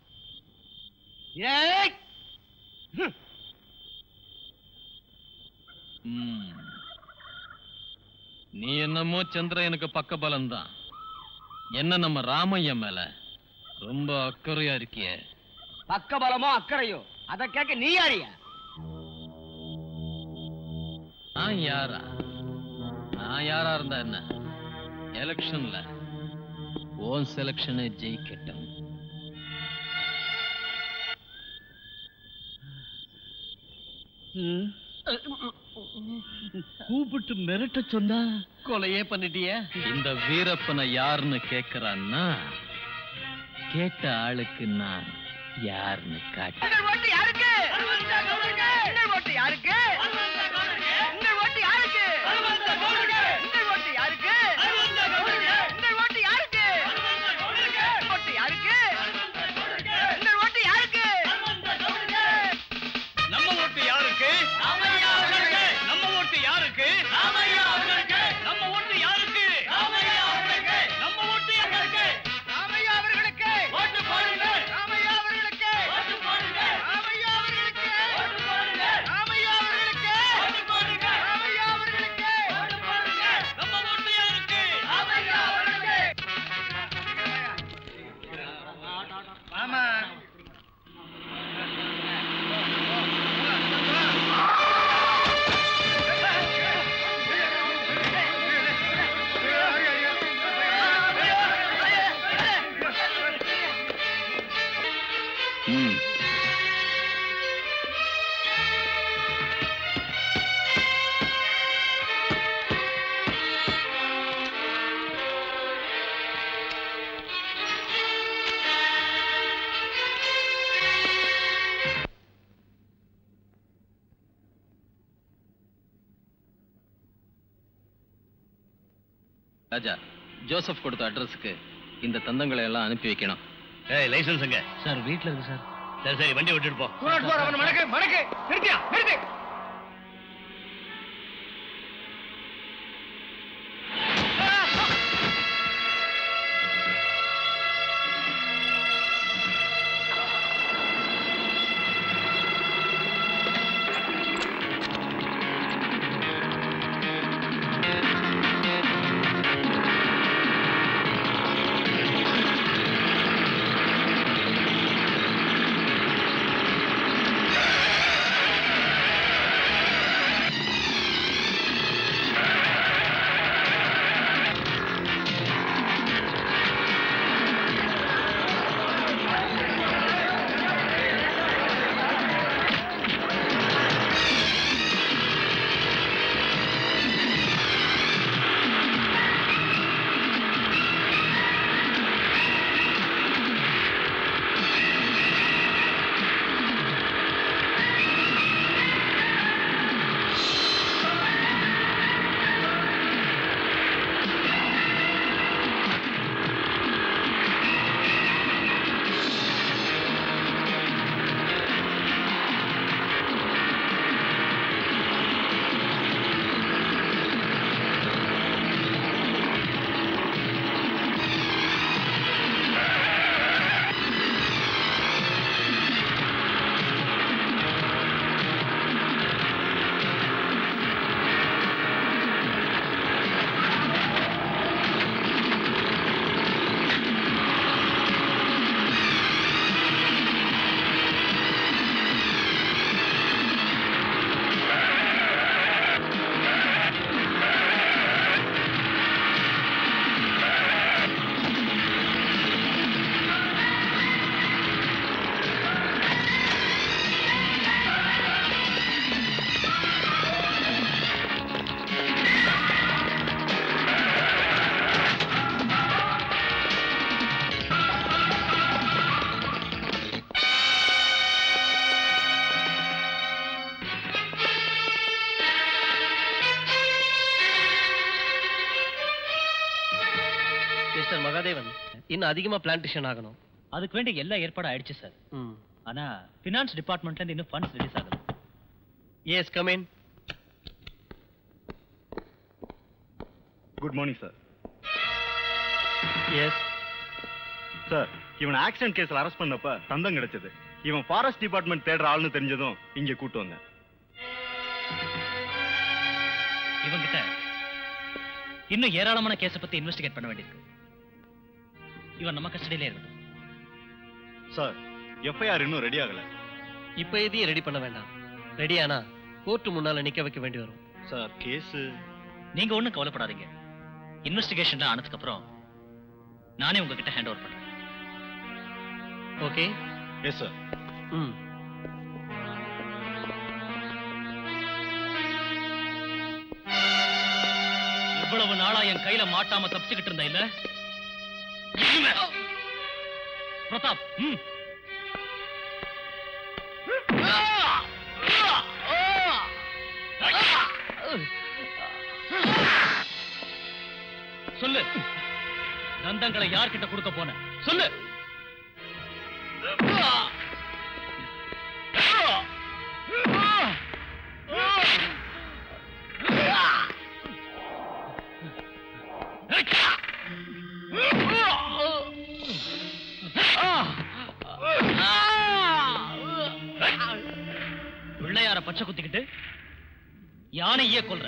ஏய் ம். நீ என்னமோ சந்திரனுக்கு பக்க பலம்தான் என்ன நம்ம ராமையா மேல ரொம்ப அக்கறையா இருக்கியே பக்க பலமோ அக்கறையோ அத கேட்க நீ யாரியா நான் யாரா நான் யாரா இருந்தா என்ன எலெக்ஷன்ல ஓன் செலக்ஷனை ஜெயிக்கட்டும் கூப்பிட்டு மிரட்ட சொன்னா கொலையே பண்ணிட்டிய இந்த வீரப்பனை யாருன்னு கேக்குறான்னா கேட்ட ஆளுக்கு நான் யாருன்னு காட்டு உங்கள் ஓட்டு யாருக்கு உங்கள் ஓட்டு யாருக்கு உங்கள் ஓட்டு யாருக்கு உங்கள் ஓட்டு யாருக்கு உங்கள் ஓட்டு யாருக்கு ஓட்டு யாருக்கு உங்கள் ஓட்டு யாருக்கு நம்ம ஓட்டு யாருக்கு நம்ம ஓட்டு யாருக்கு நம்ம ஓட்டு யாருக்கு நம்ம ஓட்டு யாருக்கு ராமையா அவர்களுக்கு ஓட்டு போடுங்க ராமையா அவர்களுக்கு ஓட்டு போடுங்க ராமையா அவர்களுக்கு ஓட்டு போடுங்க ராமையா அவர்களுக்கு ஓட்டு போடுங்க ராமையா அவர்களுக்கு ஓட்டு போடுங்க நம்ம ஓட்டு யாருக்கு ராமையா அவர்களுக்கு ஆமா ம். ராஜா ஜோசப் கொடுத்த அட்ரஸுக்கு இந்த தந்தங்களை எல்லாம் அனுப்பி வைக்கணும் ஏய் லைசன்ஸ் எங்க சார் வீட்ல இருக்கு சார் சரி சரி வண்டி விட்டுட்டு போ போராட்டு போற அவன் மடக்கு மடக்கு நிறுத்தியா நிறுத்து ஏய் மிஸ்டர் மகாதேவன் இன்னும் அதிகமா பிளான்டேஷன் ஆகணும் அதுக்கு வேண்டிய எல்லா ஏற்பாடும் ஆயிடுச்சு சார் ம் ஆனா பினான்ஸ் டிபார்ட்மெண்ட்ல இருந்து இன்னும் ஃபண்ட்ஸ் ரிலீஸ் ஆகல yes come in good morning sir yes sir இவன் ஆக்சிடென்ட் கேஸ்ல அரெஸ்ட் பண்ணப்ப தந்தம் கிடைச்சது இவன் ஃபாரஸ்ட் டிபார்ட்மெண்ட் தேடுற ஆள்னு தெரிஞ்சதும் இங்க கூட்டு வந்தேன் இவங்கிட்ட இன்னும் ஏராளமான கேஸை பத்தி இன்வெஸ்டிகேட் பண்ண வேண்டியிருக்கு இவன் நம்ம கஸ்டடியிலே இருக்கட்டும் சார் எஃப்ஐஆர் இன்னும் ரெடி ஆகல இப்போ எதையும் ரெடி பண்ண வேண்டாம் ரெடியானா கோர்ட்டு முன்னால நிக்க வைக்க வேண்டி வரும் சார் கேஸ் நீங்க ஒண்ணும் கவலைப்படாதீங்க இன்வெஸ்டிகேஷன்லாம் ஆனதுக்கு அப்புறம் நானே உங்ககிட்ட ஹேண்ட் ஓவர் பண்றேன் ஓகே எஸ் சார் ம் இவ்வளவு நாளா என் கையில மாட்டாம தப்பிச்சுக்கிட்டு இருந்த இல்ல இனிமே. பிரதாப் ம். சொல்லு தந்தங்களை யார்கிட்ட கொடுக்க போன சொல்லு பிள்ளையார பச்சை குத்திக்கிட்டு யானையே கொல்ற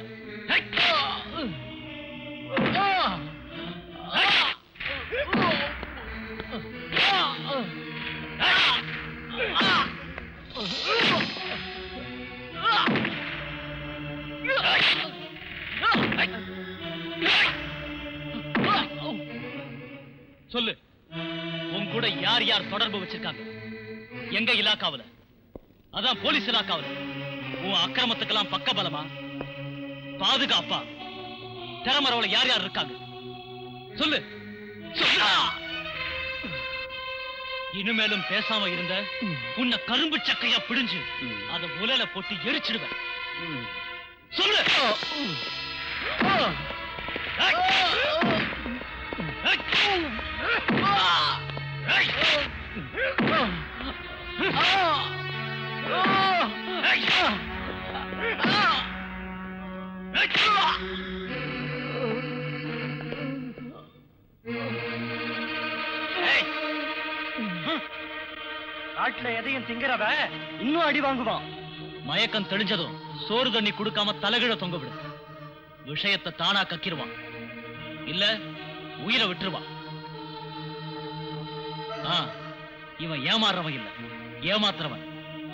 சொல்லு உன் கூட யார் யார் தொடர்பு வச்சிருக்காங்க எங்க இலாக்காவுல அதான் போலீஸ் இலாக்காவுல உன் அக்கிரமத்துக்கெல்லாம் பக்கபலமா பாதுகாப்பா திறமரவுல யார் யார் இருக்காங்க சொல்லு சொல்லு இனிமேலும் பேசாம இருந்த உன்னை கரும்பு சக்கையா பிடிஞ்சு அத உலையில போட்டு எரிச்சிடுவேன் சொல்லு காட்டுல எதையும் திங்கிறவ இன்னும் அடி வாங்குவான் மயக்கம் தெளிஞ்சதும் சோறு தண்ணி கொடுக்காம தலைகிழ தொங்க விடு விஷயத்தை தானா கக்கிருவான் இல்ல உயிரை விட்டுருவான் ஆ, இவன் ஏமாறுறவன் இல்ல ஏமாத்துறவன்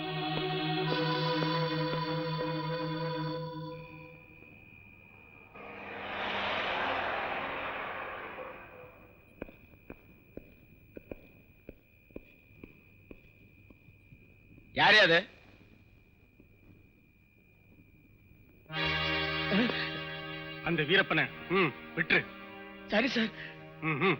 யாரு அது அந்த வீரப்பனை ம் விட்டுரு சரி சார் ம் ம்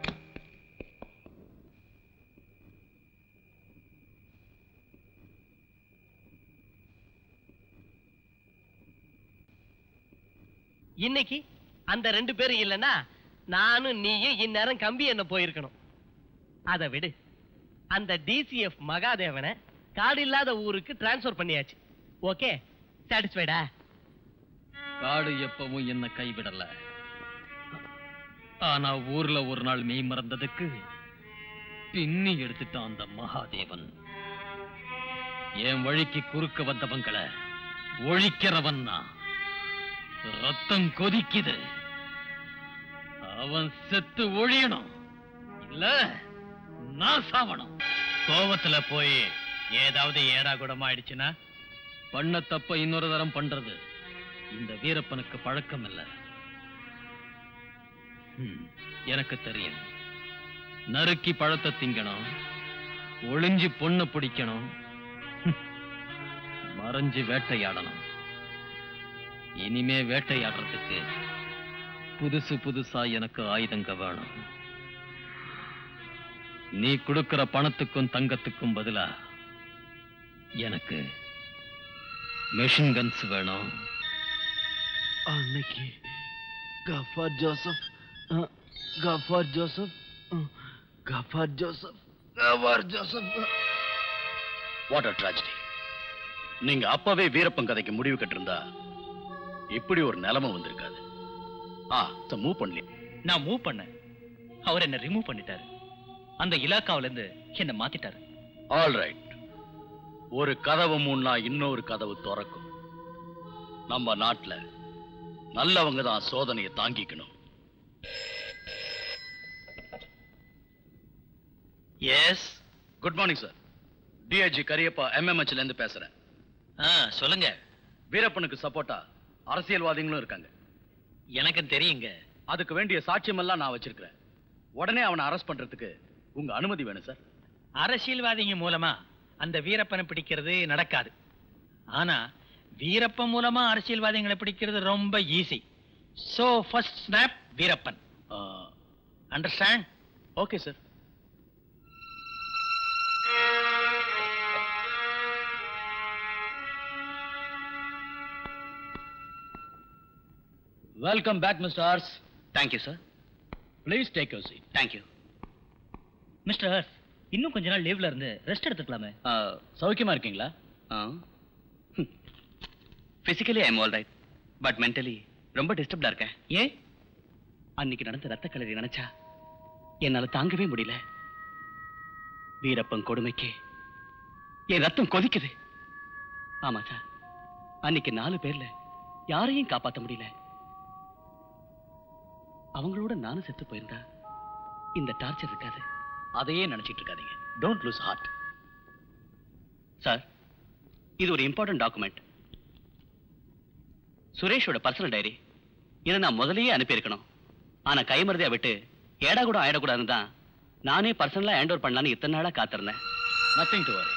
இன்னைக்கு அந்த ரெண்டு பேரும் இல்லைன்னா நானும் நீயும் இந்நேரம் கம்பி என்ன போயிருக்கணும் அதை விடு அந்த டிசிஎஃப் மகாதேவனை காடு இல்லாத ஊருக்கு டிரான்ஸ்ஃபர் பண்ணியாச்சு ஓகே சாட்டிஸ்ஃபைடா காடு எப்பவும் என்ன கைவிடல ஆனா ஊர்ல ஒரு நாள் மெய் மறந்ததுக்கு பின்னி எடுத்துட்டான் அந்த மகாதேவன் என் வழிக்கு குறுக்க வந்தவங்கள ஒழிக்கிறவன் நான் ரத்தம் கொதிக்குது அவன் செத்து ஒழியணும் இல்ல நான் சாவணும் கோவத்துல போய் ஏதாவது ஏடா கூடமா ஆயிடுச்சுன்னா பண்ண தப்ப இன்னொரு தரம் பண்றது இந்த வீரப்பனுக்கு பழக்கம் இல்ல ஹம், எனக்கு தெரியும் நறுக்கி பழத்தை திங்கணும் ஒளிஞ்சு பொண்ணை பிடிக்கணும் ஹம், மறைஞ்சு வேட்டையாடணும் இனிமே வேட்டையாடுறதுக்கு புதுசு புதுசா எனக்கு ஆயுதங்க வேணும் நீ கொடுக்கிற பணத்துக்கும் தங்கத்துக்கும் பதிலா எனக்கு மெஷின் கன்ஸ் வேணும் அன்னைக்கு Gafar Joseph ah, Gafar Joseph Gafar Joseph Gafar Joseph what a tragedy நீங்க அப்பவே வீரப்பன் கதைக்கு முடிவு கட்டிருந்தா இப்படி ஒரு நிலைமை வந்திருக்காது ஆ மூவ் பண்ணல நான் மூவ் பண்ணேன் அவர் என்ன ரிமூவ் பண்ணிட்டாரு அந்த இலாக்காவில இருந்து என்ன மாத்திட்டாரு ஆல் ரைட் ஒரு கதவு மூணா இன்னொரு கதவு திறக்கும் நம்ம நாட்டுல நல்லவங்க தான் சோதனையை தாங்கிக்கணும் yes good morning sir DIG Kariyappa எம்எம்ஹெச்ல இருந்து பேசுறேன் ஆ சொல்லுங்க வீரப்பனுக்கு சப்போர்ட்டா அரசியல்வாதிகளும் இருக்காங்க எனக்கு தெரியுங்க அதுக்கு வேண்டிய சாட்சியம் எல்லாம் நான் வச்சிருக்கிறேன் உடனே அவனை அரெஸ்ட் பண்றதுக்கு உங்க அனுமதி வேணும் சார் அரசியல்வாதிங்க மூலமா அந்த வீரப்பனை பிடிக்கிறது நடக்காது ஆனா வீரப்பன் மூலமா அரசியல்வாதிகளை பிடிக்கிறது ரொம்ப easy so first snap Veerappan understand okay sir welcome back mister Harsh thank you sir please take your seat thank you mister Harsh இன்னும் கொஞ்ச நாள் லீவ்ல இருந்து ரெஸ்ட் எடுத்துக்கலாமே சௌக்கியமா இருக்கீங்களா physically I am all right but mentally ரொம்ப டிஸ்டர்ப்டா இருக்கேன் ஏன் அன்னைக்கு நடந்த ரத்த கலரி நினைச்சா என்னால தாங்கவே முடியல வீரப்பன் கொடுமைக்கு என் ரத்தம் கொதிக்குது ஆமா சார் அன்னைக்கு நாலு பேர்ல யாரையும் காப்பாத்த முடியல அவங்களோட நானும் செத்து போயிருந்தா இந்த டார்ச்சர் இருக்காது அதையே நினைச்சிட்டு இருக்காதீங்க டோன்ட் லூஸ் ஹார்ட் சார் இது ஒரு இம்பார்ட்டன்ட் டாக்குமெண்ட் சுரேஷோட பர்சனல் டைரி இதை நான் முதல்லயே அனுப்பியிருக்கணும் ஆனா கைமருதையா விட்டு ஏடா கூட ஆயிடக்கூடாதுன்னு தான் நானே பர்சனலா ஹேண்ட் ஓவர் பண்ணலான்னு இத்தனை நாளா காத்திருந்தேன் nothing to worry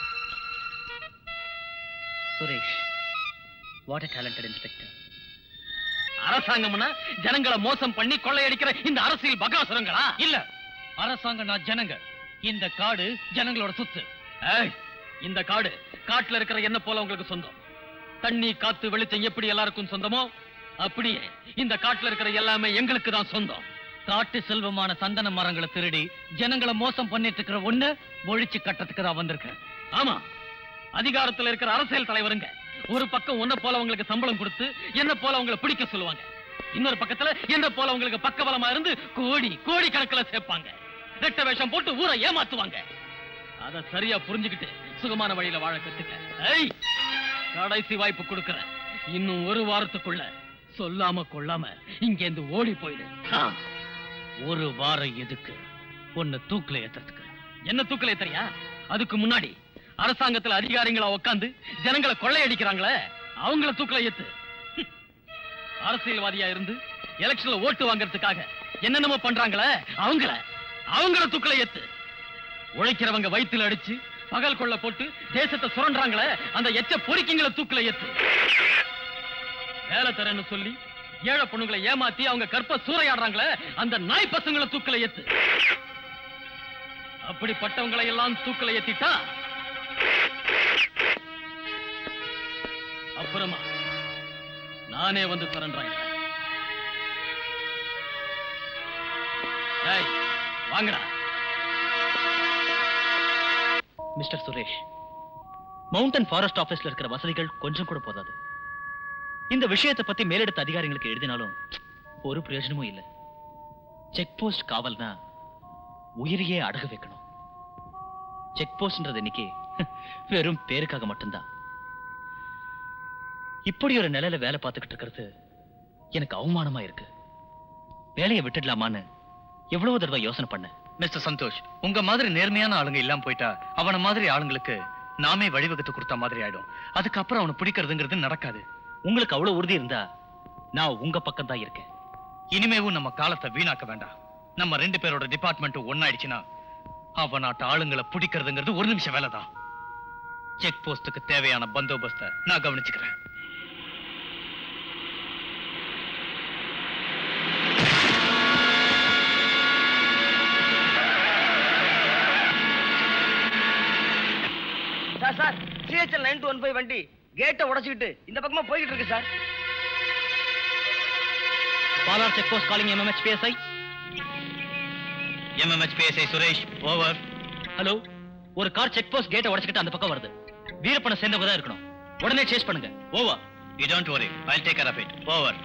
Suresh what a talented inspector அரசாங்கம்னா ஜனங்களை மோசம் பண்ணி கொள்ளையடிக்கிற இந்த அரசியல் பகாசுரங்களா இல்ல அரசாங்கம் நான் ஜனங்க இந்த காடு ஜனங்களோட சொத்து ஏய், இந்த காடு காட்டுல இருக்கிற என்ன போல உங்களுக்கு சொந்தம் தண்ணி காத்து வெளிச்சம் எப்படி எல்லாருக்கும் சொந்தமோ அப்படியே இந்த காட்டுல இருக்கிற எல்லாமே எங்களுக்கு தான் சொந்தம் காட்டு செல்வமான சந்தன மரங்களை திருடி ஜனங்களை மோசம் பண்ணிட்டு இருக்கிற ஒண்ணு ஒழிச்சு கட்டத்துக்கு தான் வந்திருக்கேன் ஆமா அதிகாரத்துல இருக்கிற அரசியல் தலைவருங்க ஒரு பக்கம் உன்ன போலவங்களுக்கு சம்பளம் கொடுத்து என்ன போல உங்களை பிடிக்க சொல்லுவாங்க இன்னொரு பக்கத்துல என்ன போல உங்களுக்கு பக்கபலமா இருந்து கோடி கோடி கணக்குல சேர்ப்பாங்க ரெட்ட வேஷம் போட்டு ஊரை ஏமாத்துவாங்க அத சரியா புரிஞ்சுக்கிட்டு சுகமான வழியில வாழ கத்துக்க ஏய் கடைசி வாய்ப்பு கொடுக்கறேன் இன்னும் ஒரு வாரத்துக்குள்ள சொல்லாம கொள்ளாம இங்க இருந்து ஓடி போயிடு ஆ. ஒரு வாரம் எதுக்கு உன்னை தூக்குல ஏத்துறதுக்கு என்ன தூக்குல ஏத்துறியா அதுக்கு முன்னாடி அரசாங்கத்துல அதிகாரிகளா உட்கார்ந்து ஜனங்களை கொள்ளையடிக்கிறாங்களே அவங்கள தூக்குல ஏத்து ஹம். அரசியல்வாதியா இருந்து எலெக்ஷன்ல ஓட்டு வாங்குறதுக்காக என்னென்னமோ பண்றாங்களே அவங்கள அவங்கள தூக்குல ஏத்து உழைக்கிறவங்க வயித்துல அடிச்சு பகல் கொள்ள போட்டு தேசத்தை சுரண்டுறாங்களே அந்த எச்ச பொறிக்கிங்களை தூக்குல ஏத்து வேலை தரேன்னு சொல்லி ஏழை பொண்ணுங்களை ஏமாத்தி அவங்க கற்ப சூறையாடுறாங்களே அந்த நாய் பசங்களை தூக்குல ஏத்து அப்படிப்பட்டவங்களை எல்லாம் தூக்குல ஏத்திட்டா அப்புறமா நானே வந்து சரண்டாங்க வாங்கடா மிஸ்டர் சுரேஷ் மவுண்டன் ஃபாரஸ்ட் ஆபீஸ்ல இருக்கிற வசதிகள் கொஞ்சம் கூட போதாது இந்த விஷயத்தை பத்தி மேலெடுத்த அதிகாரிகளுக்கு எழுதினாலும் ஒரு பிரயோஜனமும் இல்ல செக் போஸ்ட் காவல்னா உயிரையே அடகு வைக்கணும் செக் போஸ்ட்ன்றது இன்னைக்கு வெறும் பேருக்காக மட்டும்தான் இப்படி ஒரு நிலையில வேலை பார்த்துக்கிட்டு இருக்கிறது எனக்கு அவமானமா இருக்கு வேலையை விட்டுடலாமான்னு எவ்வளவு தடவை யோசனை பண்ணேன் மிஸ்டர் சந்தோஷ் உங்க மாதிரி நேர்மையான ஆளுங்க இல்லாம போயிட்டா அவன மாதிரி ஆளுங்களுக்கு நாமே வழிவகுத்து கொடுத்த மாதிரி ஆயிடும் அதுக்கப்புறம் அவனை பிடிக்கிறதுங்கிறது நடக்காது உங்களுக்கு அவ்வளவு உறுதி இருந்தா நான் உங்க பக்கம் தான் இருக்கேன் இனிமேவும் நம்ம காலத்தை வீணாக்க வேண்டாம் நம்ம ரெண்டு பேரோட டிபார்ட்மெண்ட் ஒன்னாயிடுச்சுன்னா அவ நாட்டு ஆளுங்களை பிடிக்கிறதுங்கிறது ஒரு நிமிஷம் வேலை தான் செக் போஸ்டுக்கு தேவையான பந்தோபஸ்தை நான் கவனிச்சுக்கிறேன் sir sir CHL nine two one five வண்டி கேட்டை உடைச்சிக்கிட்டு இந்த பக்கமா போய்கிட்டு இருக்கு sir Palar check post calling MMH PSI MMH PSI Suresh over hello ஒரு கார் செக் போஸ்ட் கேட்டை உடைச்சிக்கிட்டு அந்த பக்கம் வருது வீரப்பனை சேர்ந்தவங்க தான் இருக்கணும் உடனே சேஸ் பண்ணுங்க over you don't worry I take care of it over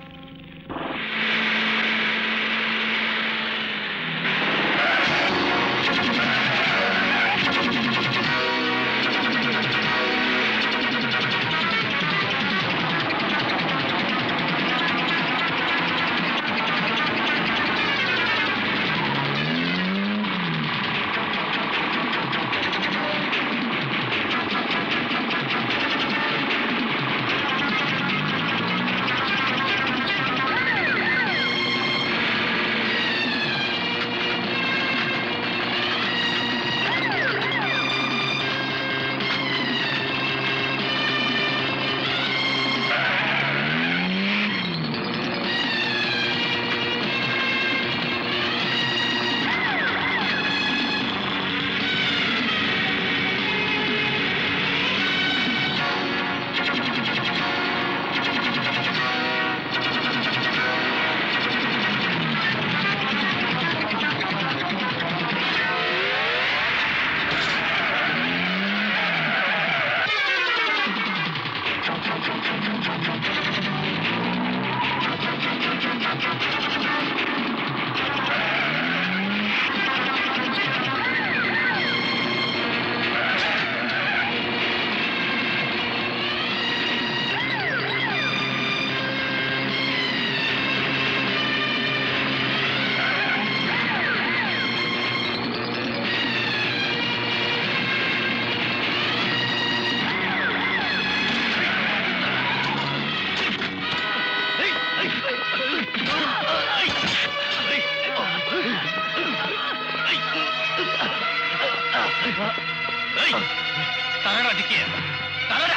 தகடா டிக்கிய தகடா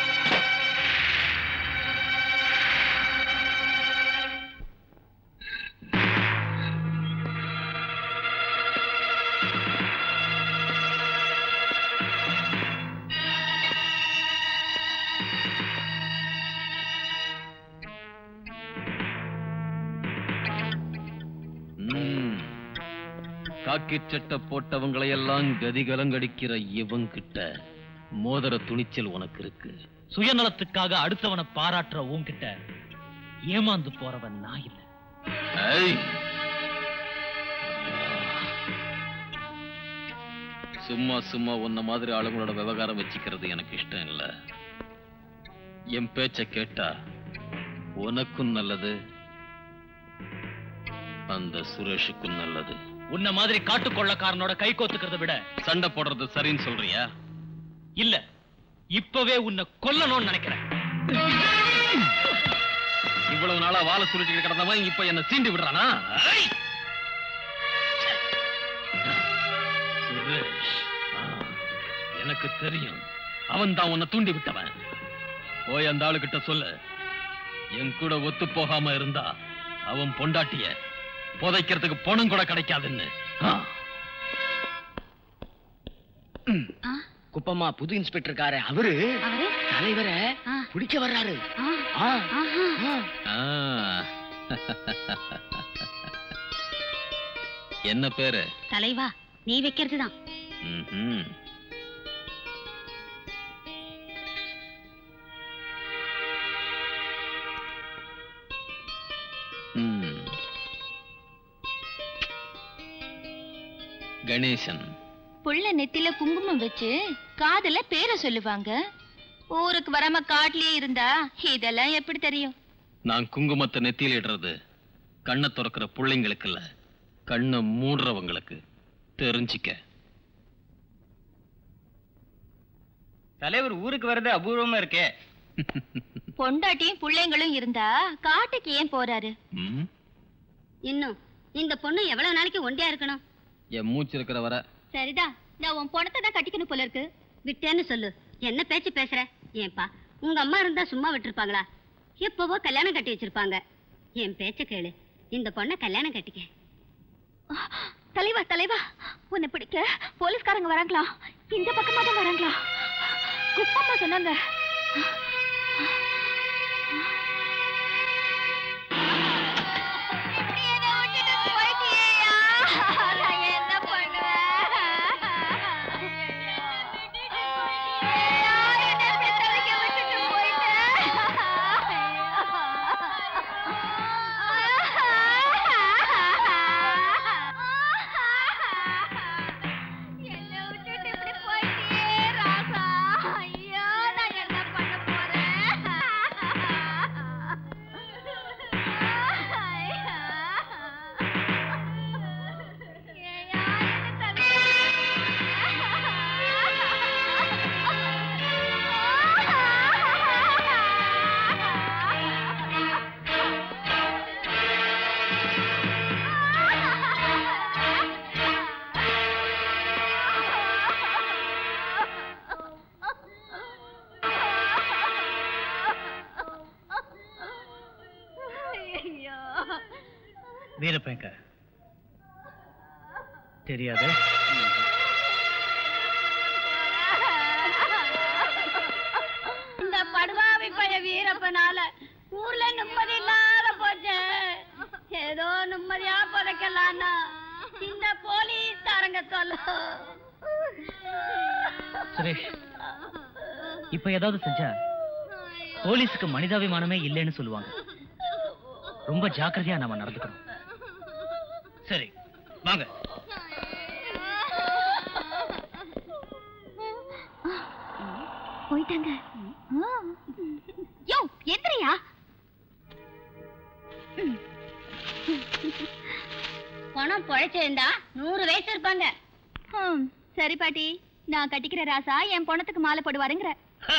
ம். காக்கி சட்டை போட்டவங்களை எல்லாம் கதிகலங்கடிக்கிற இவங்கிட்ட மோதிர துணிச்சல் உனக்கு இருக்கு சுயநலத்துக்காக அடுத்தவனை பாராட்டுற உன்கிட்ட ஏமாந்து போறவன் நான் இல்ல ஐய். சும்மா சும்மா உன்ன மாதிரி ஆளுங்களோட விவகாரம் வச்சுக்கிறது எனக்கு இஷ்டம் இல்ல என் பேச்ச கேட்டா உனக்கும் நல்லது அந்த சுரேஷுக்கும் நல்லது உன்ன மாதிரி காட்டுக்கொள்ளக்காரனோட கை கோத்துக்கிறத விட சண்டை போடுறது சரின்னு சொல்றியா இல்ல இப்பவே உன்னை கொல்லணும்னு நினைக்கிறேன் இவ்வளவு நாளா வாழை சுருட்டிட்டு கிடந்தவன் இப்ப என்ன சீண்டி விடுறானா ஐய்! சுரேஷ் ஆ, எனக்கு தெரியும் அவன் தான் உன்னை தூண்டி விட்டவன் போய் அந்த ஆளுகிட்ட சொல்லு என் கூட ஒத்து போகாம இருந்தா அவன் பொண்டாட்டிய புதைக்கிறதுக்கு பணம் கூட கிடைக்காதுன்னு ஆ. குப்பம்மா புது இன்ஸ்பெக்டர் கார அவரு அவரு தலைவரை பிடிக்க வர்றாரு ஆ, ஆ, ஆஹா. ஆ. ஆ. என்ன பேரு தலைவா நீ வைக்கிறதுதான் ம்ஹும். ம். கணேசன் புள்ள நெத்தில குங்குமம் வச்சு காதுல பேரை சொல்லுவாங்க ஊருக்கு வராம காட்டுலயே இருந்தா இதெல்லாம் எப்படி தெரியும் நான் குங்குமத்தை நெத்தியில் இடுறது கண்ணை திறக்கிற பிள்ளைங்களுக்கு இல்ல கண்ணை மூடுறவங்களுக்கு தெரிஞ்சிக்க தலைவர் ஊருக்கு வர்றது அபூர்வமா இருக்கே பொண்டாட்டியும் பிள்ளைங்களும் இருந்தா காட்டுக்கு ஏன் போறாரு ம்? இன்னும் இந்த பொண்ணு எவ்வளவு நாளைக்கு ஒண்டியா இருக்கணும் என் மூச்சு இருக்கிற வர சரிதான் நான் உன் பணத்தை தான் கட்டிக்கணும் போல இருக்கு விட்டேன்னு சொல்லு என்ன பேச்சு பேசுற ஏன்பா உங்க அம்மா இருந்தா சும்மா விட்டுருப்பாங்களா எப்பவோ கல்யாணம் கட்டி வச்சிருப்பாங்க என் பேச்ச கேளு இந்த பொண்ணை கல்யாணம் கட்டிக்க தலைவா தலைவா உன்னை பிடிக்க போலீஸ்காரங்க வராங்களா இந்த பக்கமா தான் வராங்களா குப்பம்மா சொன்னாங்க என்ன விட்டுட்டு போயிட்டியேயா? நான் என்ன வீரப்பேங்க தெரியாது இந்த படுவாவி பைய வீரப்பனால ஊர்ல நிம்மதி இல்லாத போச்சு ஏதோ நிம்மதியா புதைக்கலான்னா இந்த போலீஸ்காரங்க சொல்ல சுரேஷ் இப்ப ஏதாவது செஞ்சா போலீஸுக்கு மனிதாபிமானமே இல்லைன்னு சொல்லுவாங்க ரொம்ப ஜாக்கிரதையா நாம நடந்துக்கணும் சரி வாங்க போயிட்டாங்க யோ எந்திரியா பணம் பொழைச்சிருந்தா நூறு வயசு இருப்பாங்க ஹம், சரி பாட்டி நான் கட்டிக்கிற ராசா என் பொணத்துக்கு மாலை போடுவாருங்கிற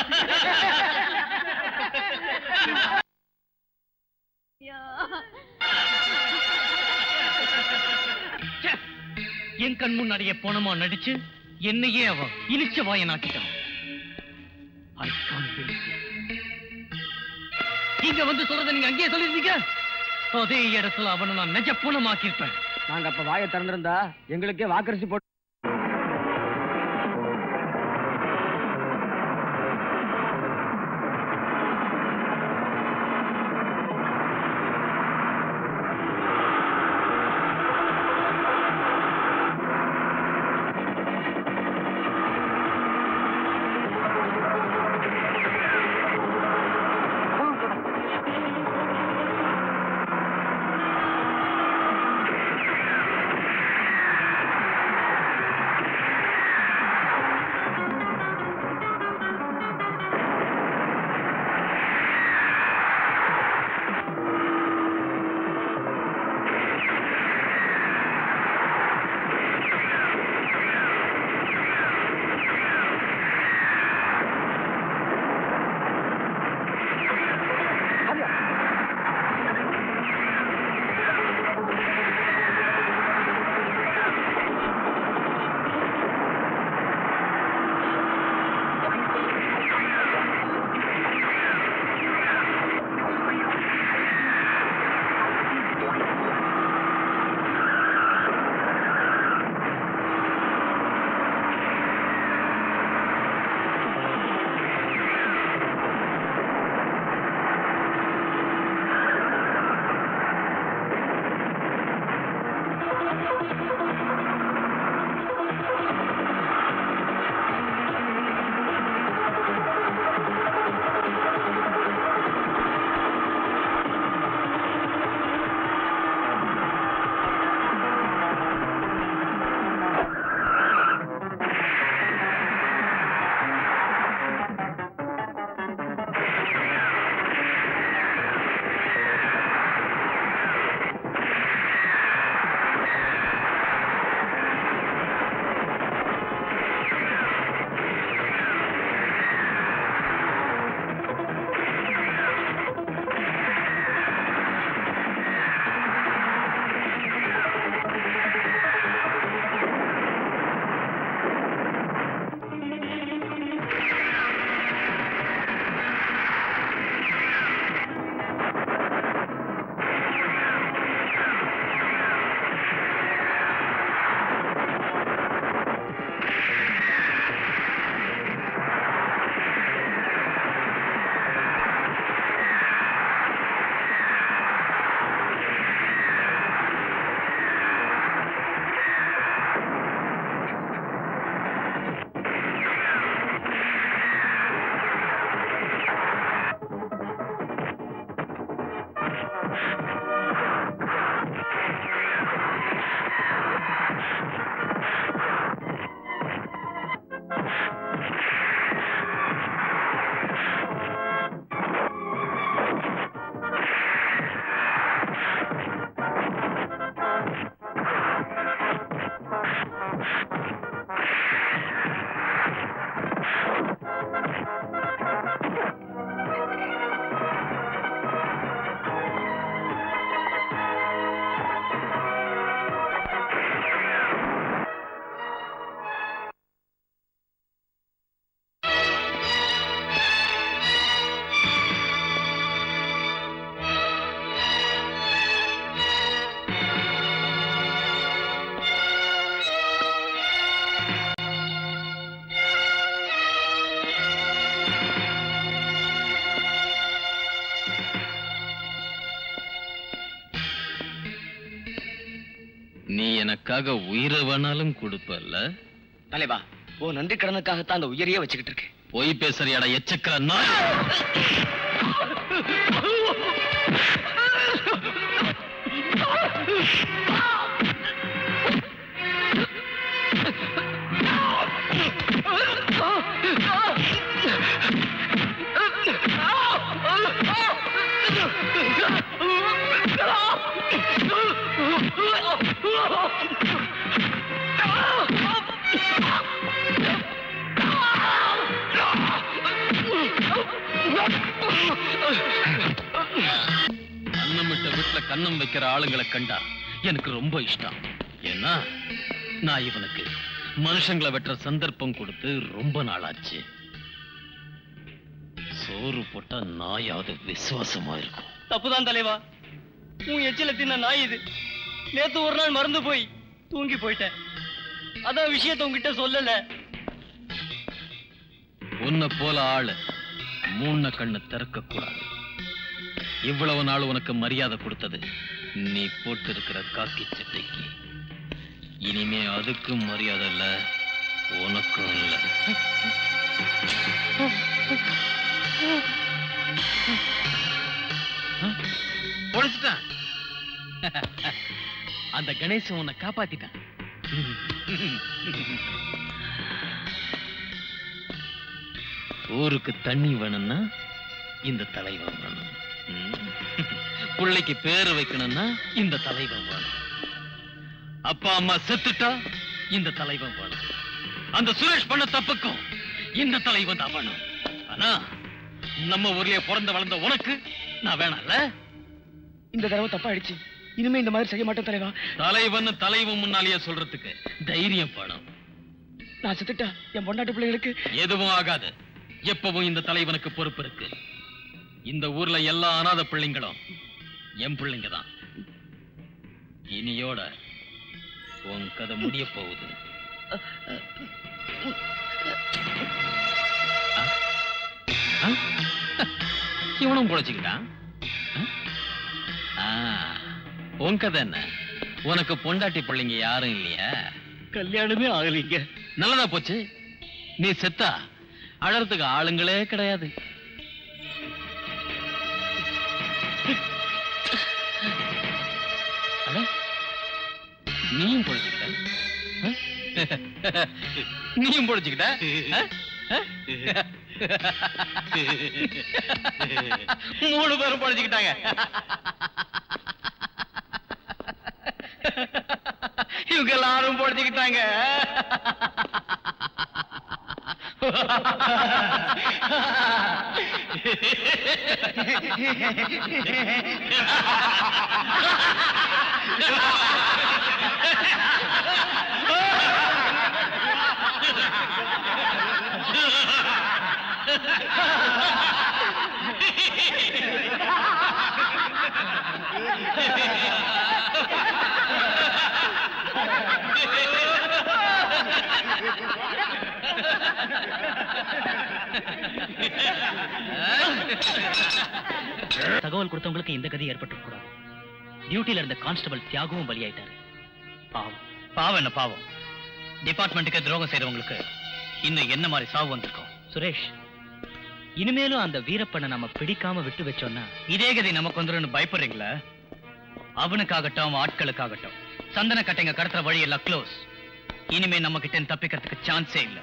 என் கண் முன்னாடியே போனமா நடிச்சு என்னையே அவன் இழிச்ச வாயனாக்கிட்டான் I can't believe it. இங்க வந்து சொல்றத நீங்க அங்கேயே சொல்லிருந்தீங்க அதே இடத்துல அவனை நான் நெஜ பூனமாக்கியிருப்பேன் நாங்க அப்ப வாயை திறந்திருந்தா எங்களுக்கே வாக்கரிசி போட்டு ஆ நீ எனக்காக உயிரை வேணாலும் கொடுப்பல்ல தலைவா ஓ நன்றி கடனுக்காகத்தான் அந்த உயிரையே வச்சுக்கிட்டு இருக்கேன் பொய் பேசுறியாடா எச்சக்கர நாய் அன்னமிட்ட வீட்டுல கன்னம் வைக்கிற ஆளுங்களை கண்டா எனக்கு ரொம்ப இஷ்டம் ஏன்னா நான் இவனுக்கு மனுஷங்களை வெட்டுற சந்தர்ப்பம் கொடுத்து ரொம்ப நாளாச்சு சோறு போட்டா நாயாவது விசுவாசமா இருக்கும் தப்புதான் தலைவா உன் எச்சில தின்ன நாய் இது நேத்து ஒரு நாள் மறந்து போய் தூங்கி போயிட்டேன் அதான் விஷயத்த உங்ககிட்ட சொல்லல உன்னை போல ஆளு மூண கண்ணு திறக்க கூடாது இவ்வளவு நாள் உனக்கு மரியாதை கொடுத்தது நீ போட்டு இருக்கிற காக்கி சட்டைக்கு இனிமே அதுக்கும் மரியாதை இல்ல உனக்கும் இல்ல பொழைச்சிட்டான் அந்த கணேசன் உன்னை காப்பாத்திட்டான் ஊருக்கு தண்ணி வேணும்னா இந்த தலைவன் வேணும் ம். பிள்ளைக்கு பேரு வைக்கணும்னா இந்த தலைவன் வேணும் அப்பா அம்மா செத்துட்டா இந்த தலைவன் வேணும் அந்த சுரேஷ் பண்ண தப்புக்கும் இந்த தலைவன் தான் வேணும் ஆனா நம்ம ஊர்லயே பிறந்த வளர்ந்த உனக்கு நான் வேணாம்ல இந்த தடவை தப்பா ஆயிடுச்சு இனிமே இந்த மாதிரி செய்ய மாட்டேன் தலைவா தலைவன் தலைவன் முன்னாலேயே சொல்றதுக்கு தைரியம் வேணும் நான் செத்துட்டா என் பொண்டாட்டு பிள்ளைகளுக்கு எதுவும் ஆகாது எப்பவும் இந்த தலைவனுக்கு பொறுப்பு இருக்கு இந்த ஊர்ல எல்லா அனாத பிள்ளைங்களும் என் பிள்ளைங்க தான் இனியோட உன் கதை முடிய போகுது ஆ? ஆ? இவனும் பொழைச்சுக்கிட்டான் ஆ? ஆ, உன் கதை என்ன உனக்கு பொண்டாட்டி பிள்ளைங்க யாரும் இல்லையா கல்யாணமே ஆகலீங்க நல்லதா போச்சு நீ செத்தா அழறதுக்கு ஆளுங்களே கிடையாது அட, நீயும் பொழைச்சுக்கிட்ட ஆ? நீயும் பொழைச்சுக்கிட்ட ஆ? ஆ? மூணு பேரும் பொழைச்சுக்கிட்டாங்க இவங்க எல்லாரும் பொழைச்சுக்கிட்டாங்க தகவல் கொடுத்தவங்களுக்கு இந்த கதி ஏற்பட்டு கூடாது டியூட்டில இருந்த கான்ஸ்டபிள் தியாகவும் பலியாயிட்டாரு பாவம் பாவம் என்ன பாவம் டிபார்ட்மெண்ட்டுக்கு துரோகம் செய்றவங்களுக்கு இன்னும் என்ன மாதிரி சாவு வந்திருக்கும் சுரேஷ் இனிமேலும் அந்த வீரப்பனை நம்ம பிடிக்காம விட்டு வச்சோம்னா இதே கதி நமக்கு வந்துருன்னு பயப்படுறீங்களா அவனுக்காகட்டும் அவன் ஆட்களுக்காகட்டும் சந்தன கட்டைங்க கடத்துற வழி எல்லாம் க்ளோஸ் இனிமே நம்ம கிட்ட இருந்து தப்பிக்கிறதுக்கு சான்ஸே இல்ல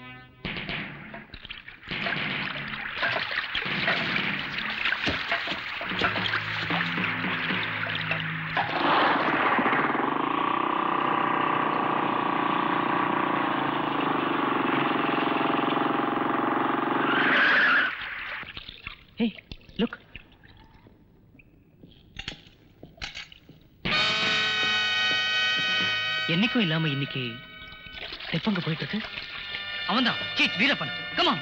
Hey, look. என்னைக்கும் இல்லாம இன்னைக்கு தெப்பங்க போயிட்டு இருக்கு அவன்தான் சீட் வீரப்பன் கமான்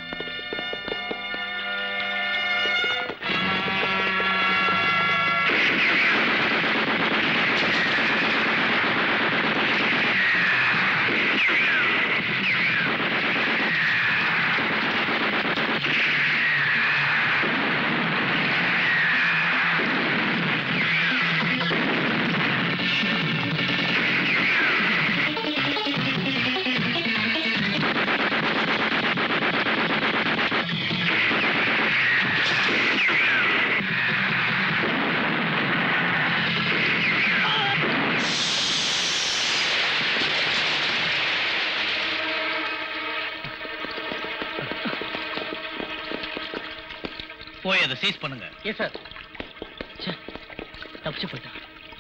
Thank அதை சீஸ் பண்ணுங்க எஸ் சார் தப்பிச்சு போயிட்டான்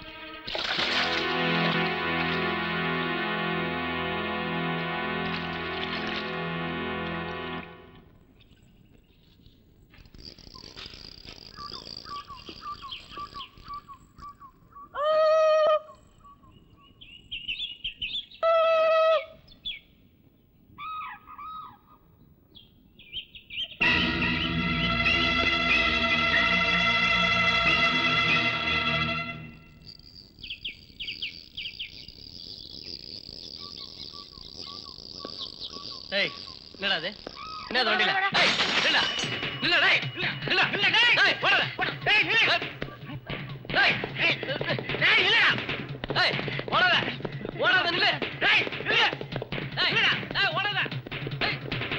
ஏய் என்னடா அது என்ன அது வண்டியில ஏய் நில்லுடா நில்லுடா டேய் நில்லு நில்லு டேய் டேய் போடா டேய் நில்லு டேய் டேய் டேய் நில்லுடா டேய் ஓடாத ஓடாத நில்லு டேய் நில்லு டேய் நில்லுடா டேய் ஓடாத டேய்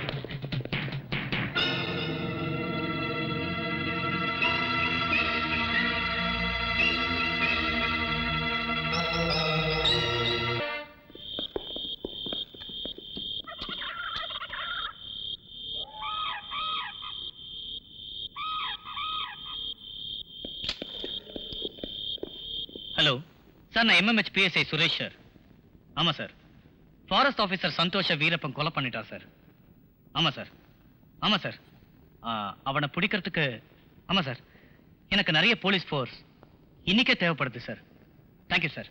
ஹலோ சார் நான் எம்எம்ஹெச் பிஎஸ்ஐ சுரேஷ் சார் ஆமா sir forest officer Santosh Veerappan கொலை பண்ணிட்டான் சார் ஆமா சார் ஆமா சார் ஆ, அவனை பிடிக்கிறதுக்கு ஆமா சார் எனக்கு நிறைய போலீஸ் ஃபோர்ஸ் இன்னைக்கே தேவைப்படுது சார் தேங்க்யூ சார்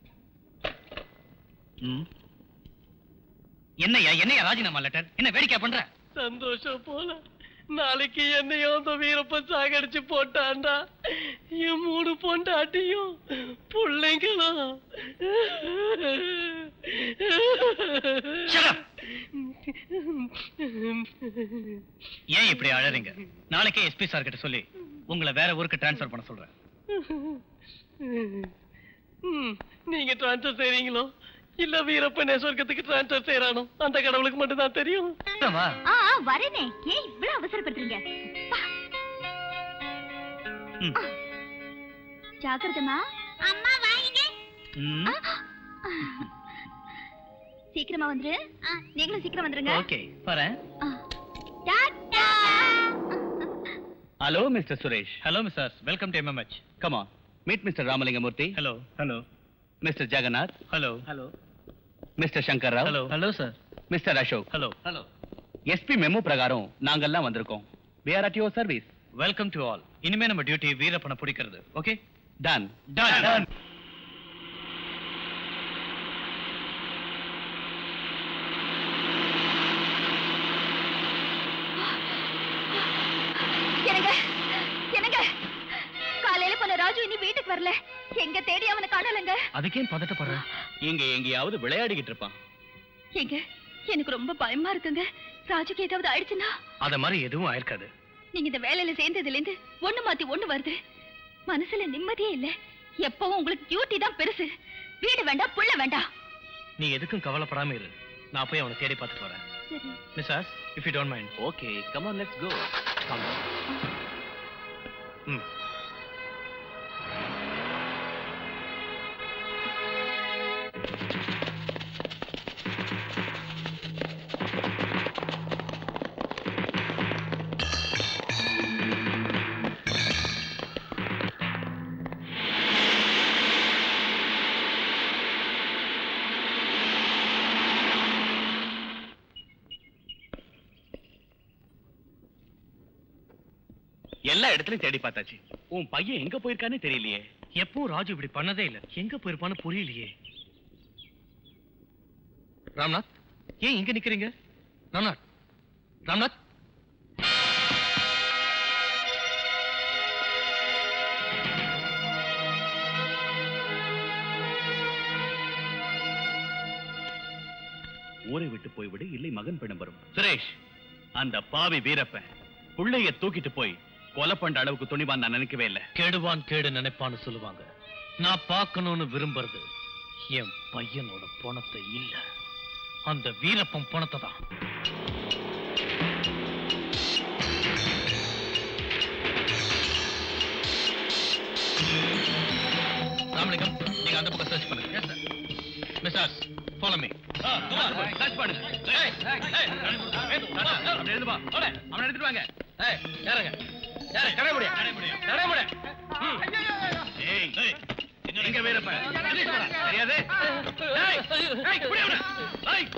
ம் என்னய்யா என்னையா ராஜினாமா லெட்டர் என்ன வேடிக்கை பண்ற சந்தோஷம் போல நாளைக்கு என்னையும் அந்த வீரப்பன் சாகடிச்சு போட்டான்டா என் மூணு பொண்டாட்டியும் பிள்ளைங்களும் ஏன் இப்படி அழறீங்க நாளைக்கே எஸ்பி சார் கிட்ட சொல்லி உங்களை வேற ஊருக்கு ட்ரான்ஸ்ஃபர் பண்ண சொல்றேன் ம், நீங்க டிரான்ஸ்ஃபர் செய்றீங்களோ இல்ல வீரப்பன் சொர்க்கத்துக்கு டிரான்ஸ்ஃபர் செய்யறானோ அந்த கடவுளுக்கு மட்டும் தான் தெரியும் ஆ ஆ, வரேனே ஏன் இவ்வளவு அவசரப்படுறீங்க வா. ஆ. ஜாக்கிரதைம்மா அம்மா வாங்க சீக்கிரமா வந்துரு நீங்களும் சீக்கிரம் வந்துருங்க ஓகே வரேன் டாடா hello mister Suresh hello mister welcome to MMH come on meet mister Ramalingamurthy hello hello mister Jagannath hello hello mister Shankar Rao hello hello sir mister Ashok hello hello SP memo பிரகாரம் நாங்கெல்லாம் வந்திருக்கோம் we are at your service welcome to all இனிமே நம்ம duty வீரப்பனை பிடிக்கிறது okay done done என்னங்க என்னங்க காலையில போன ராஜு இனி வீட்டுக்கு வரல எங்க தேடி அவனை காணலங்க அதுக்கே பதட்டப்படுற இங்க எங்கேயாவது விளையாடிக்கிட்டு இருப்பான் எங்க எனக்கு ரொம்ப பயமா இருக்குங்க ராஜுக்கு ஏதாவது ஆயிடுச்சுன்னா அத மாதிரி எதுவும் ஆயிருக்காது நீங்க இந்த வேலையில சேர்ந்ததுல இருந்து ஒண்ணு மாத்தி ஒண்ணு வருது மனசுல நிம்மதியே இல்ல எப்பவும் உங்களுக்கு டியூட்டி தான் பெருசு வீடு வேண்டாம் புள்ள வேண்டாம் நீ எதுக்கும் கவலைப்படாம இரு நான் போய் அவனை தேடி பார்த்துட்டு வரேன் சரி missus if you don't mind okay come on let's go come ம் எல்லா இடத்துலயும் தேடி பார்த்தாச்சு உன் பையன் எங்க போயிருக்கானே தெரியலையே எப்பவும் ராஜு இப்படி பண்ணதே இல்ல எங்க போயிருப்பான்னு புரியலையே ராம்நாத் ஏன் இங்க நிக்கிறீங்க ராம்நாத் ராம்நாத் ஊரை விட்டு போய்விடு இல்லை மகன் பிணம் வரும் சுரேஷ் அந்த பாவி வீரப்பன் புள்ளைய தூக்கிட்டு போய் கொலை பண்ற அளவுக்கு துணிவான் நான் நினைக்கவே இல்லை கெடுவான் கேடு நினைப்பான்னு சொல்லுவாங்க நான் பார்க்கணும்னு விரும்புறது என் பையனோட பணத்தை இல்ல அந்த வீரப்பன் பணத்தை தான் ராமலிங்கம் நீங்க அந்த பக்கம் சர்ச் பண்ணுங்க மிஸ்டர்ஸ் ஃபாலோ மீ சர்ச் பண்ணு ஏய், ஏய், ஏய், அவனை எடுத்துட்டு வா. ஓடு, அவனை எடுத்துட்டு வாங்க ஏய், ஏறுங்க யாரு? கடை முடியா? கடை முடியா? ம். ஏய், எங்க வீரப்ப தெரியாது ஏய், ஏய், புடி அவனை. ஏய்.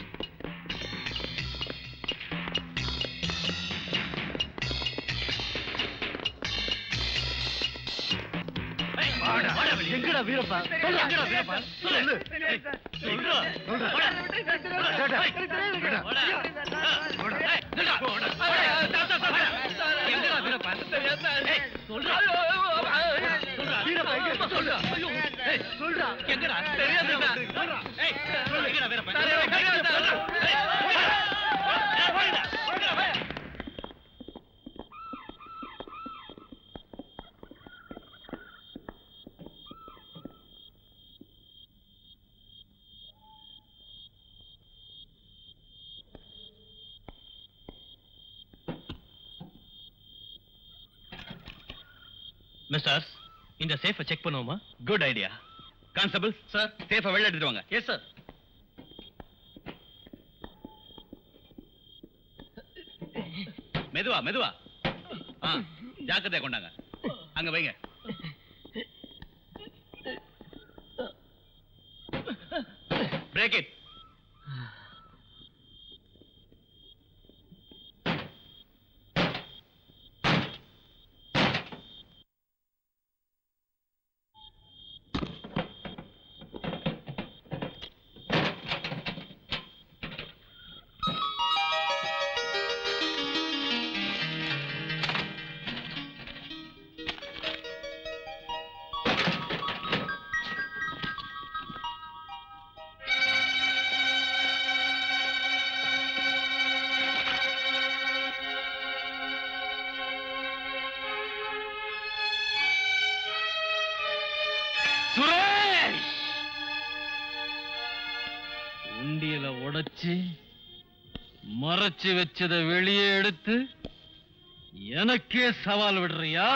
எங்கடா வீரப்பா சொல்லு. எங்கடா வீரப்பா? சொல்லு. ஏய், சொல்றா. போடா. எங்கடா வீரப்பா? ஏய், சொல்றா. வீரப்பா எங்க? சொல்லு. ஏய், சொல்றா. எங்கடா? தெரியாதுடா. ஏய், எங்கடா வீரப்பா? மிஸ்டர் இந்த சேஃபை செக் பண்ணுவோமா குட் ஐடியா கான்ஸ்டபிள் சார் சேஃபை வெளில எடுத்துட்டு வாங்க எஸ் சார் மெதுவா மெதுவா ஆ ஜாக்கிரதையா கொண்டாங்க அங்க வைங்க பிரேக் இட் சுரேஷ் உண்டியல உடைச்சு மறைச்சு வச்சத வெளியே எடுத்து எனக்கே சவால் விடுறியா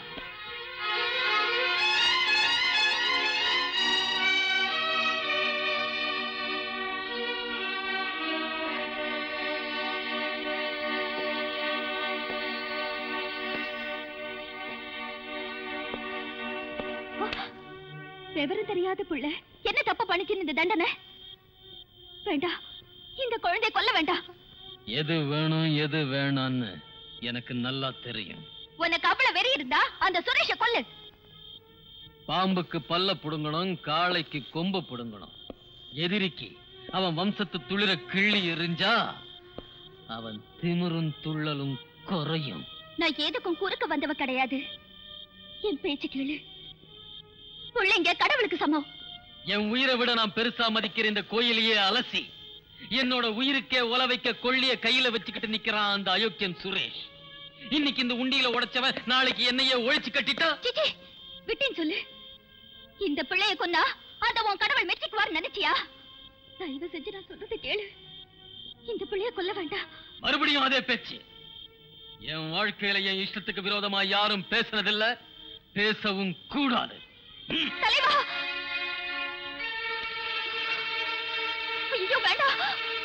விவரம் தெரியாத புள்ள என்ன தப்பு பண்ணிச்சுன்னு இந்த தண்டனை வேண்டாம் இந்த குழந்தைய கொல்ல வேண்டாம் எது வேணும் எது வேணான்னு எனக்கு நல்லா தெரியும் உனக்கு அவ்வளவு வெறி இருந்தா அந்த சுரேஷ கொல்லு பாம்புக்கு பல்ல புடுங்கணும் காளைக்கு கொம்பு புடுங்கணும் எதிரிக்கு அவன் வம்சத்து துளிர கிள்ளி எறிஞ்சா அவன் திமிரும் துள்ளலும் குறையும் நான் எதுக்கும் குறுக்க வந்தவ கிடையாது என் பேச்சு கேளு பிள்ளைங்க கடவுளுக்கு சமம் என் உயிரை விட நான் பெருசா மதிக்கிற இந்த கோயிலையே அலசி என்னோட உயிருக்கே உல வைக்க கொள்ளிய கையில வச்சுக்கிட்டு நிக்கிறான் அந்த அயோக்கியன் சுரேஷ் இன்னைக்கு இந்த உண்டியில உடைச்சவன் நாளைக்கு என்னையே ஒழிச்சு கட்டிட்டா சிச்சி விட்டேன்னு சொல்லு இந்த பிள்ளைய கொன்னா அத உன் கடவுள் மெச்சிக்குவார் நினைச்சியா தயவு செஞ்சு நான் சொல்றதை கேளு இந்த பிள்ளைய கொல்ல வேண்டாம் மறுபடியும் அதே பேச்சு என் வாழ்க்கையில என் இஷ்டத்துக்கு விரோதமா யாரும் பேசுனதில்ல பேசவும் கூடாது தலைவா ஐயோ வேண்டாம்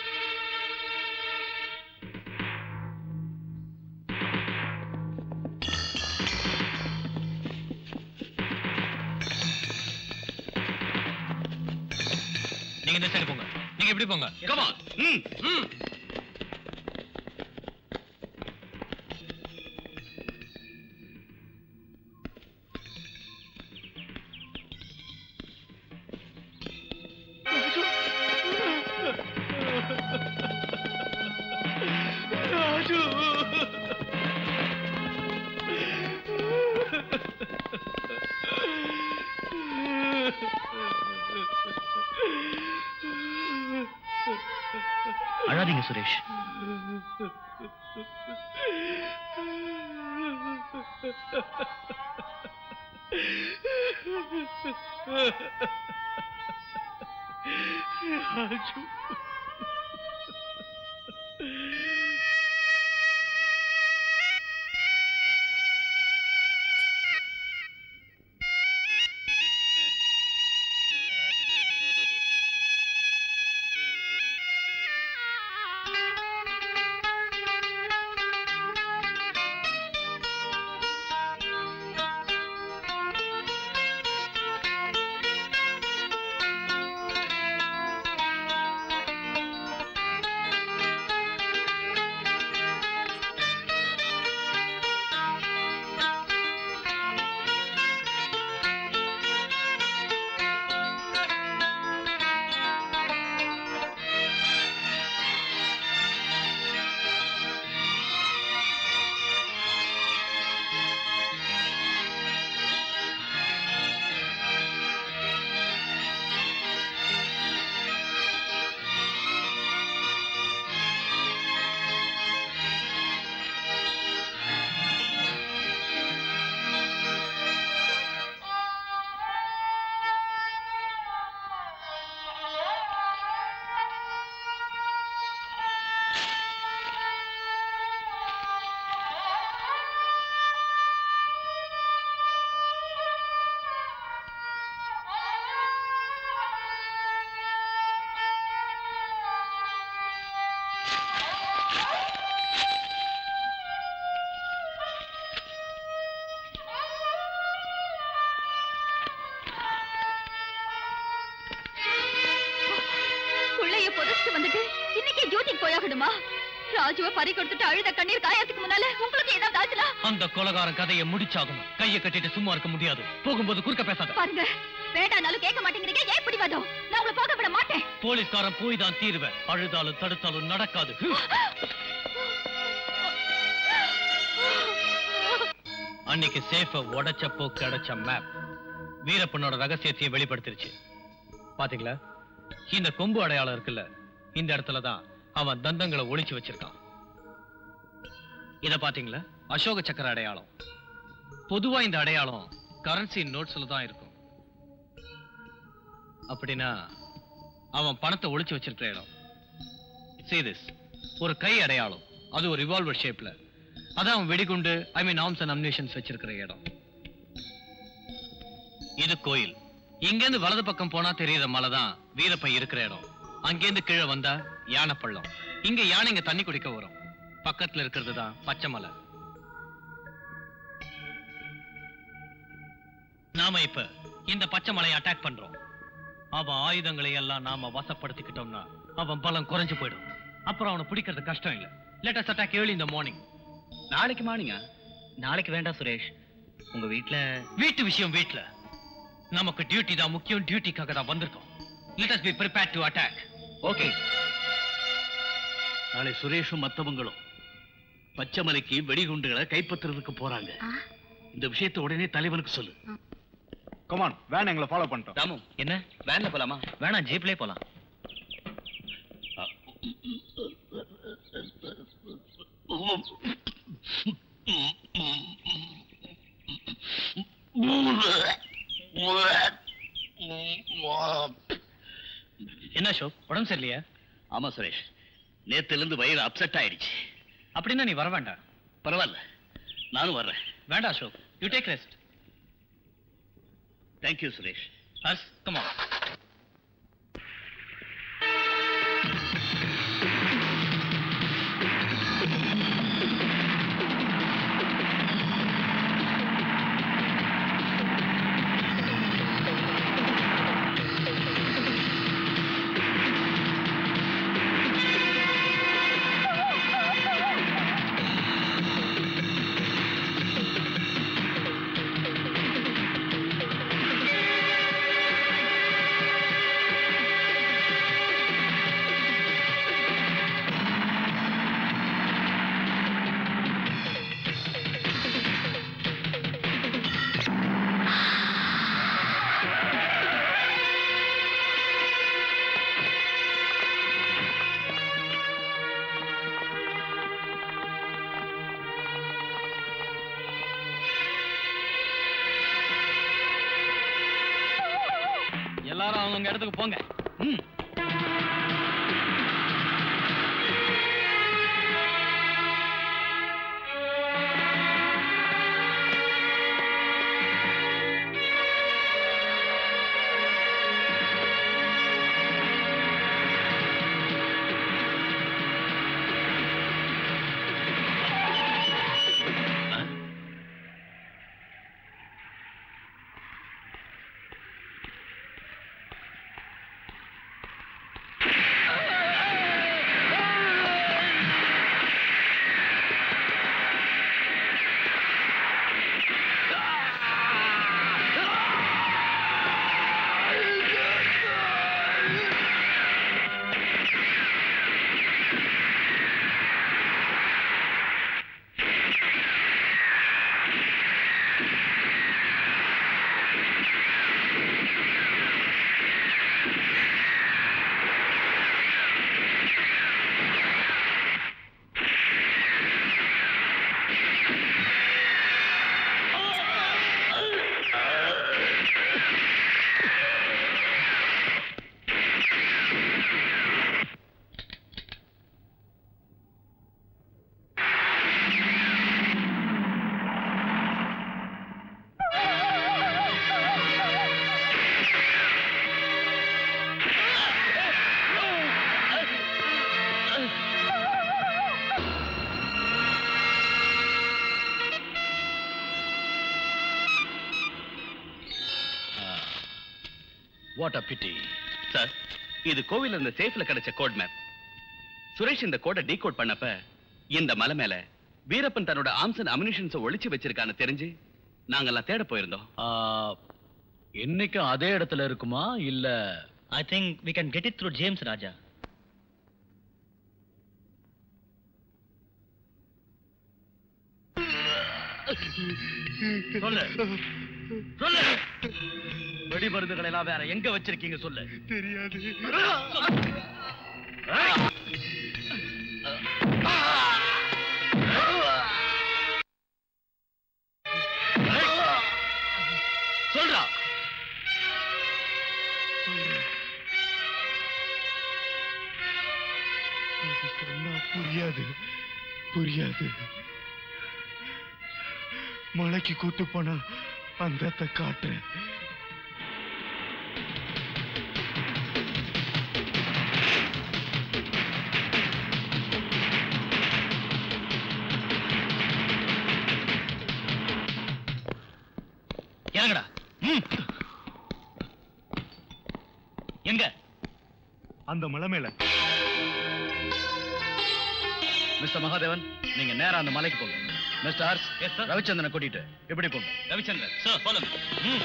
நீங்க இந்த சைடு போங்க நீங்க இப்படி போங்க கமா ம் ம் அழாதீங்க சுரேஷ் புதைச்சிட்டு வந்துட்டு இன்னைக்கே டியூட்டிக்கு போயாகணுமா ராஜுவை பறி கொடுத்துட்டு அழுத கண்ணீர் காயத்துக்கு முன்னால உங்களுக்கு ஏதாவது ஆச்சுனா அந்த கொலகாரன் கதையை முடிச்சாகணும் கையை கட்டிட்டு சும்மா இருக்க முடியாது போகும்போது குறுக்க பேசாத பாருங்க வேண்டானாலும் கேட்க மாட்டேங்கிறீங்க ஏன் இப்படி வதம் நான் உங்களை போக விட மாட்டேன் போலீஸ்காரன் போய் தான் தீருவேன் அழுதாலும் தடுத்தாலும் நடக்காது அன்னைக்கு சேஃப உடைச்சப்போ கிடைச்ச மேப் வீரப்பனோட ரகசியத்தையும் வெளிப்படுத்திருச்சு பாத்தீங்களா இந்த கொம்பு அடையாளம் இருக்குல்ல இந்த இடத்துல தான் அவன் தந்தங்களை ஒளிச்சு வச்சிருக்கான் இத பாத்தீங்களா அசோக சக்கர அடையாளம் பொதுவா இந்த அடையாளம் கரன்சி நோட்ஸ்ல தான் இருக்கும் அப்படின்னா அவன் பணத்தை ஒளிச்சு வச்சிருக்கிற இடம் See this ஒரு கை அடையாளம் அது ஒரு ரிவால்வர் ஷேப்ல அதான் அவன் வெடிகுண்டு ஐ மீன் ஆர்ம்ஸ் அண்ட் அம்னேஷன்ஸ் வச்சிருக்கிற இடம் இது கோயில் இங்கேருந்து வலது பக்கம் போனா தெரியுற மலை தான் வீரப்பன் இருக்கிற இடம் அங்கேருந்து கீழே வந்தா யானை பள்ளம் இங்க யானைங்க தண்ணி குடிக்க வரும் பக்கத்துல இருக்கிறது தான் பச்சை மலை நாம இப்ப இந்த பச்சை மலையை அட்டாக் பண்றோம் அவன் ஆயுதங்களை எல்லாம் நாம வசப்படுத்திக்கிட்டோம்னா அவன் பலம் குறைஞ்சு போயிடும் அப்புறம் அவனை பிடிக்கிறது கஷ்டம் இல்ல லெட் அஸ் அட்டாக் ஏர்லி இந்த மார்னிங் நாளைக்கு மார்னிங்கா நாளைக்கு வேண்டாம் சுரேஷ் உங்க வீட்ல வீட்டு விஷயம் வீட்ல நமக்கு டியூட்டி தான் முக்கியம் டியூட்டிக்காக தான் வந்திருக்கோம் let us be prepared to attack okay நாளை சுரேஷும் மத்தவங்களும் பச்சைமலைக்கு வெடிகுண்டுகளை கைப்பற்றுறதுக்கு போறாங்க இந்த விஷயத்தை உடனே தலைவனுக்கு சொல்லு கமான் வேன் எங்களை ஃபாலோ பண்ணிட்டோம் ராமு என்ன வேன்ல போலாமா வேணாம் ஜீப்லயே போலாம் என்ன ஷோக் உடம்பு சரியில்லையா ஆமா சுரேஷ் நேத்துல இருந்து வயிறு அப்செட் ஆயிடுச்சு அப்படின்னா நீ வர வேண்டாம் பரவாயில்ல நானும் வர்றேன் வேண்டாம் Ashok you take rest thank you Suresh Harsh come on எல்லாரும் அவங்கவுங்க இடத்துக்கு போங்க ம் வாட் அ பிட்டி சார் இது கோவில் இருந்த சேஃப்ல கிடைச்ச கோட் மேப் சுரேஷ் இந்த கோடை டீகோட் பண்ணப்ப இந்த மலை மேல வீரப்பன் தன்னோட ஆர்ம்ஸ் அண்ட் அம்யூனிஷன்ஸ் ஒளிச்சு வச்சிருக்கான்னு தெரிஞ்சு நாங்கெல்லாம் தேட போயிருந்தோம் என்னைக்கு அதே இடத்துல இருக்குமா இல்ல I think we can get it through James Raja சொல்லு சொல்லு வெடி மருந்துகளை எல்லாம் வேற எங்க வச்சிருக்கீங்க சொல்லு தெரியாது சொல்றா அது சொன்னா புரியாது புரியாது மலைக்கு கூட்டு போனா அந்த காட்டுறேன் இறங்கடா ம். எங்க அந்த மலை மேல மிஸ்டர் மகாதேவன் நீங்க நேரா அந்த மலைக்கு போங்க மிஸ்டர் ஆர்ஸ் ரவிச்சந்திரனை கூட்டிட்டு இப்படி போங்க ரவிச்சந்திரன் சார் ஃபாலோ ம்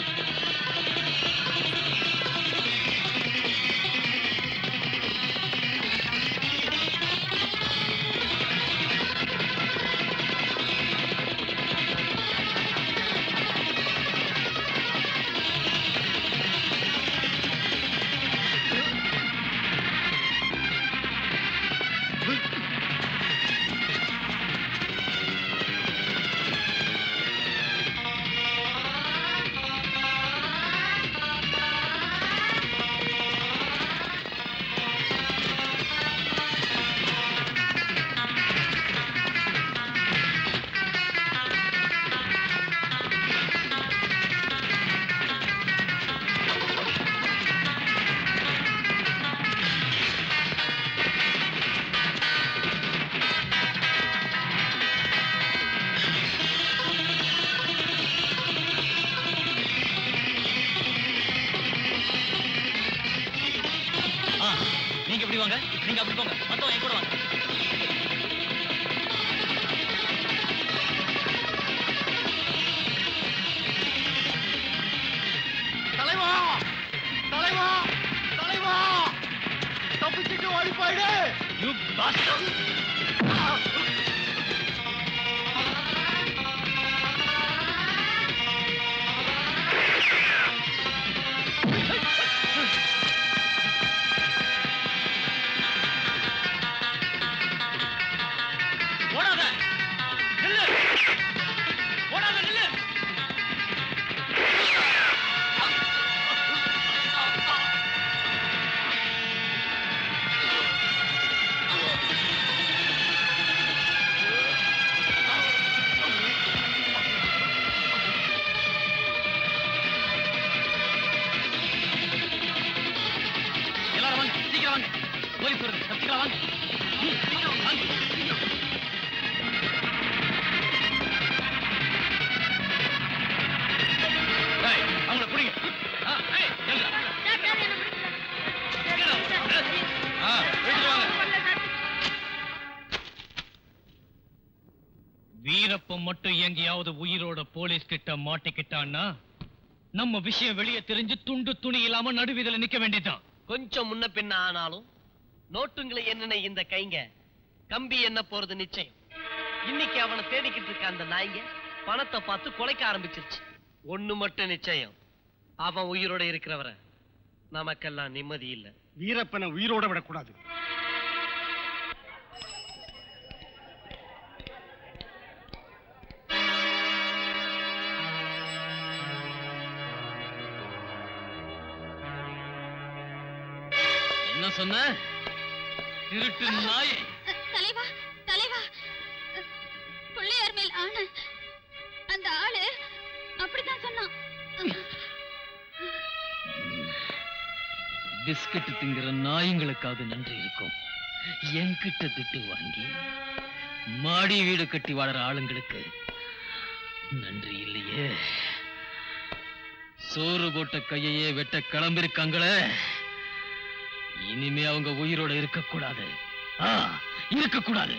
ஆ நீங்க இப்படி வாங்க நீங்க அப்படி போங்க மத்தவங்க என் கூட வாங்க தலைவா தலைவா தலைவா தப்பிச்சுட்டு ஓடி போயிடு யூ பாஸ்டர் ஓடாத நில்லு ஓடாத நில்லு எல்லாரும் வாங்க சீக்கிரம் வாங்க போலீஸ் வருது சீக்கிரம் வாங்க ம், சீக்கிரம் வாங்க ஏய், அவங்கள பிடிங்க ஆ, ஏய், எழுதுடா. ஆ, வீட்டுக்கு வாங்க. வீரப்பன் மட்டும் எங்கேயாவது உயிரோட போலீஸ் கிட்ட மாட்டிக்கிட்டான்னா நம்ம விஷயம் வெளியே தெரிஞ்சு துண்டு துணி இல்லாம நடுவீதில நிக்க வேண்டியதுதான் கொஞ்சம் முன்ன பின்ன ஆனாலும் நோட்டுங்களை என்னென்ன இந்த கைங்க கம்பி என்ன போறது நிச்சயம் இன்னைக்கு அவனை தேடிக்கிட்டு இருக்க அந்த நாய்ங்க பணத்தை பார்த்து கொலைக்க ஆரம்பிச்சிருச்சு ஒண்ணு மட்டும் நிச்சயம் அவன் உயிரோட இருக்கிறவரை நமக்கெல்லாம் நிம்மதி இல்ல வீரப்பனை உயிரோட விடக்கூடாது என்ன சொன்ன திருட்டு நாயே தலைவா தலைவா பிள்ளையார் மேல் ஆணை அந்த ஆளு அப்படித்தான் சொன்னான் பிஸ்கட் திங்கிற நாய்ங்களுக்காவது நன்றி இருக்கும் என்கிட்ட திட்டு வாங்கி மாடி வீடு கட்டி வாழற ஆளுங்களுக்கு நன்றி இல்லையே சோறு போட்ட கையையே வெட்ட கிளம்பிருக்காங்களே இனிமே அவங்க உயிரோட இருக்கக்கூடாது ஆ, இருக்கக்கூடாது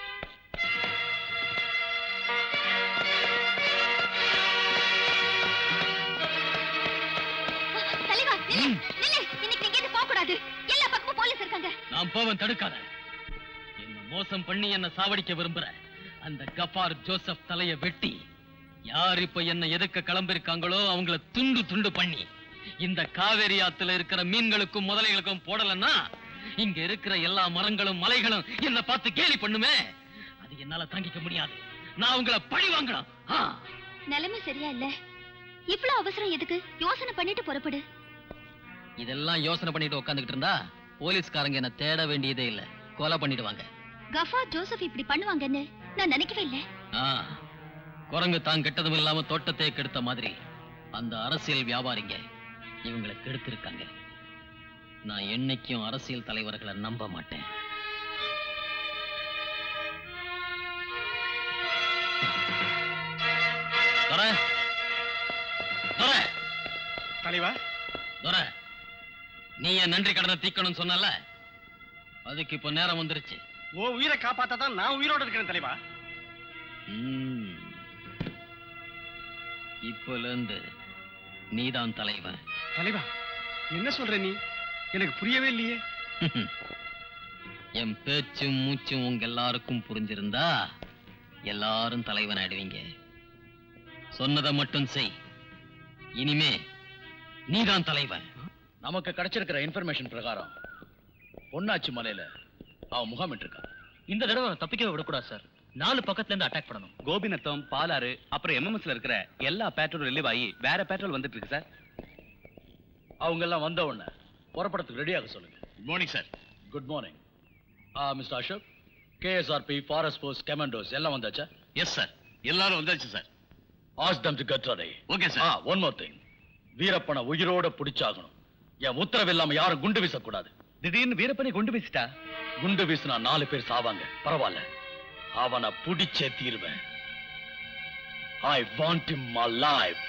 தலைவா நில்லு நில்லு இன்னைக்கு நீங்க போக கூடாது எல்லா பக்கமும் போலீஸ் இருக்காங்க நான் போவன் தடுக்காத என்ன மோசம் பண்ணி என்ன சாவடிக்க விரும்புற அந்த கஃபார் ஜோசப் தலைய வெட்டி யார் இப்ப என்ன எதுக்க கிளம்பிருக்காங்களோ அவங்கள துண்டு துண்டு பண்ணி இந்த காவேரி ஆத்துல இருக்கிற மீன்களுக்கும் முதலைகளுக்கும் போடலன்னா இங்க இருக்கிற எல்லா மரங்களும் மலைகளும் என்ன பார்த்து கேலி பண்ணுமே அது என்னால தாங்கிக்க முடியாது நான் உங்களை பழி வாங்கலாம் ஆ. நிலைமை சரியா இல்ல இவ்வளவு அவசரம் எதுக்கு யோசனை பண்ணிட்டு புறப்படு இதெல்லாம் யோசனை பண்ணிட்டு உட்காந்துக்கிட்டு இருந்தா போலீஸ்காரங்க என்ன தேட வேண்டியதே இல்ல கொலை பண்ணிடுவாங்க கஃபா ஜோசப் இப்படி பண்ணுவாங்கன்னு நான் நினைக்கவே இல்ல ஆ, குரங்கு தான் கெட்டதும் இல்லாம தோட்டத்தை கெடுத்த மாதிரி அந்த அரசியல் வியாபாரிங்க இவங்களை கெடுத்திருக்காங்க நான் என்னைக்கும் அரசியல் தலைவர்களை நம்ப மாட்டேன் துரை, துரை, தலைவா துரை, நீ என் நன்றி கடனை தீக்கணும்னு சொன்னல அதுக்கு இப்ப நேரம் வந்துருச்சு ஓ உயிரை காப்பாத்த தான் நான் உயிரோட இருக்கிறேன் தலைவா ம். இப்பல இருந்து நீதான் தலைவன் தலைவா என்ன சொல்ற நீ எனக்கு புரியவே இல்லையே என் பேச்சும் மூச்சும் உங்க எல்லாருக்கும் புரிஞ்சிருந்தா எல்லாரும் தலைவன் ஆயிடுவீங்க சொன்னதை மட்டும் செய் இனிமே நீதான் தலைவன் நமக்கு கிடைச்சிருக்கிற இன்ஃபர்மேஷன் பிரகாரம் பொன்னாச்சி மலையில அவன் முகாமிட்டு இருக்கான் இந்த தடவை தப்பிக்கவே விடக்கூடாது சார் நாலு பக்கத்துல இருந்து அட்டாக் பண்ணணும் கோபிநத்தம் பாலாறு அப்புறம் எம்எம்எஸ்ல இருக்கிற எல்லா பெட்ரோல் ரிலீவ் ஆகி வேற பெட்ரோல் வந்துட்டு இருக்கு சார் அவங்க எல்லாம் வந்த உடனே புறப்படத்துக்கு ரெடியாக சொல்லுங்க good morning sir good morning mister Ashok KSRP forest force commandos எல்லாம் வந்தாச்சா எஸ் சார் எல்லாரும் வந்தாச்சு sir ask them to get ready okay ah one more thing வீரப்பனை உயிரோட பிடிச்சாகணும் என் உத்தரவு இல்லாம யாரும் குண்டு வீசக்கூடாது திடீர்னு வீரப்பனை குண்டு வீசிட்டா குண்டு வீசினா நாலு பேர் சாவாங்க பரவாயில்ல அவனை பிடிச்சே தீருவேன் ஐ வாண்ட் him alive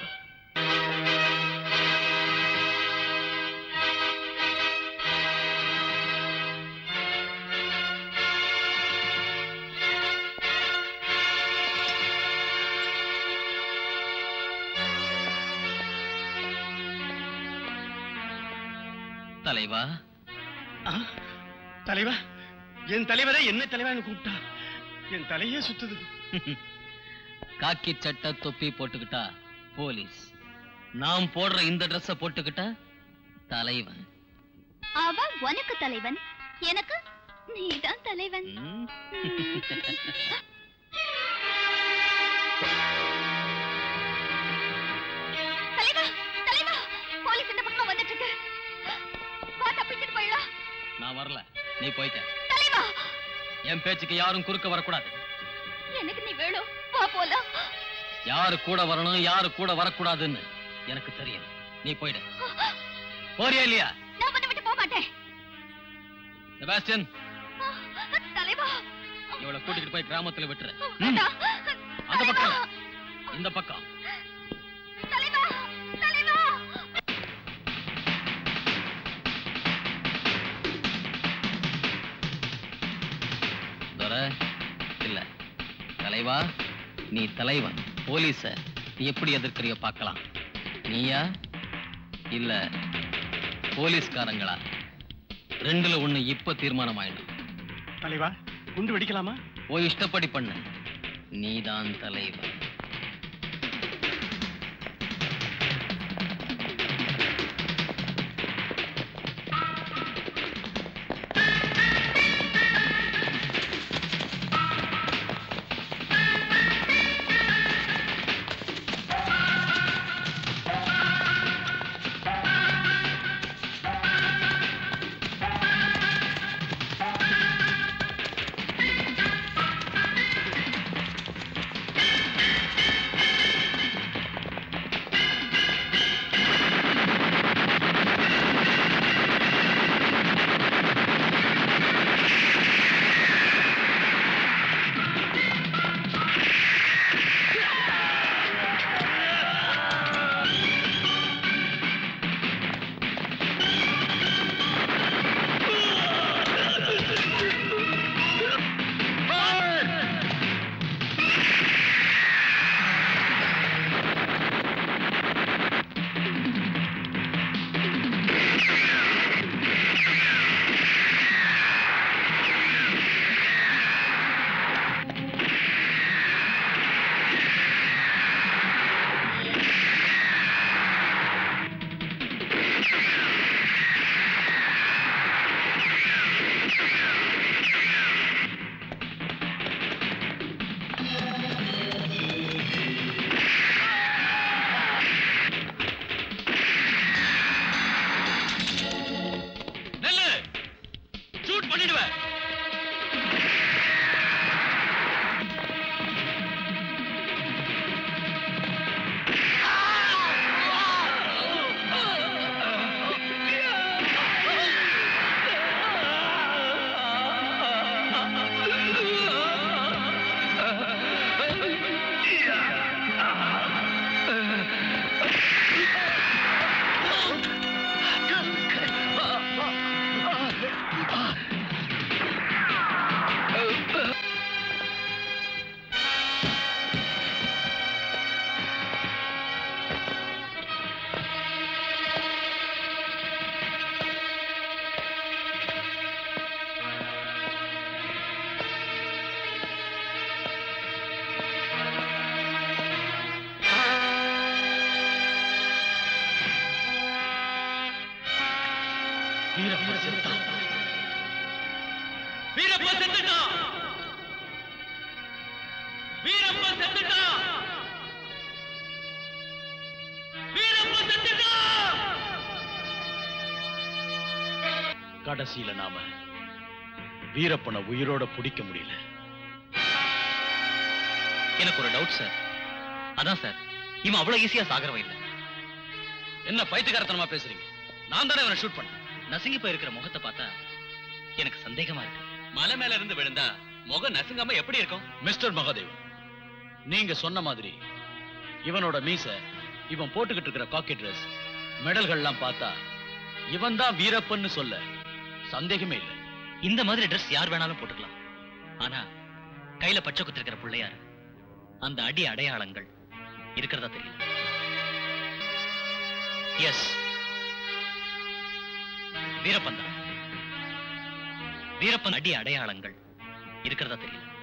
தலைவா தலைவா என் தலைவரை என்ன தலைவான்னு கூப்பிட்டா என் தலையே சுத்துது காக்கி சட்டை தொப்பி போட்டுக்கிட்டா போலீஸ் நாம் போடுற இந்த Dress போட்டுக்கிட்டா தலைவன் அவன் உனக்கு தலைவன் எனக்கு நீதான் தலைவன் ம்? தலைவா தலைவா போலீஸ் இந்த பக்கம் வந்துட்டு இருக்கு வா தப்பிச்சிட்டு போயிடலாம் நான் வரல நீ போய்க்க தலைவா என் பேச்சுக்கு யாரும் குறுக்க வரக்கூடாது எனக்கு நீ வேணும் வா போலாம் யாரு கூட வரணும் யாரு கூட வரக்கூடாதுன்னு எனக்கு தெரியும் நீ போயிடு போறியா இல்லையா நான் வந்து விட்டு போக மாட்டேன் செபாஸ்டியன் தலைவா இவளை கூட்டிட்டு போய் கிராமத்துல விட்டுரு ம், வேண்டாம். அந்த பக்கம் இல்ல, இந்த பக்கம் தலைவா தலைவா துரை இல்ல தலைவா நீ தலைவன் போலீஸ நீ எப்படி எதிர்க்கிறியோ பார்க்கலாம் நீயா இல்ல போலீஸ்காரங்களா ரெண்டுல ஒண்ணு இப்ப தீர்மானம் ஆயிடும் தலைவா குண்டு வெடிக்கலாமா போய் இஷ்டப்படி பண்ணு நீதான் தலைவன் தலைவா வீரப்பன் செத்தான் வீரப்பன் செத்துட்டான் வீரப்பன் செத்துட்டான் வீரப்பன் செத்துட்டான் கடைசியில நாம வீரப்பனை உயிரோட பிடிக்க முடியல எனக்கு ஒரு டவுட் சார் அதான் சார் இவன் அவ்வளவு ஈஸியா சாகரவன் இல்ல என்ன பைத்தியக்காரத்தனமா பேசுறீங்க நான் தானே இவனை ஷூட் பண்ணேன் நசுங்கி போயிருக்கிற முகத்தை பார்த்தா எனக்கு சந்தேகமா இருக்கு மலை மேல இருந்து விழுந்தா முகம் நசுங்காம எப்படி இருக்கும் மிஸ்டர் மகாதேவன் நீங்க சொன்ன மாதிரி இவனோட மீச இவன் போட்டுக்கிட்டு இருக்கிற காக்கி ட்ரெஸ் மெடல்கள்லாம் பார்த்தா இவன் தான் வீரப்பன்னு சொல்ல சந்தேகமே இல்லை இந்த மாதிரி ட்ரெஸ் யார் வேணாலும் போட்டுக்கலாம் ஆனா கையில பச்சை குத்திருக்கிற பிள்ளையார் அந்த அடி அடையாளங்கள் இருக்கிறதா தெரியல எஸ் வீரப்பன் தான் வீரப்பன் அடி அடையாளங்கள் இருக்கிறதா தெரியல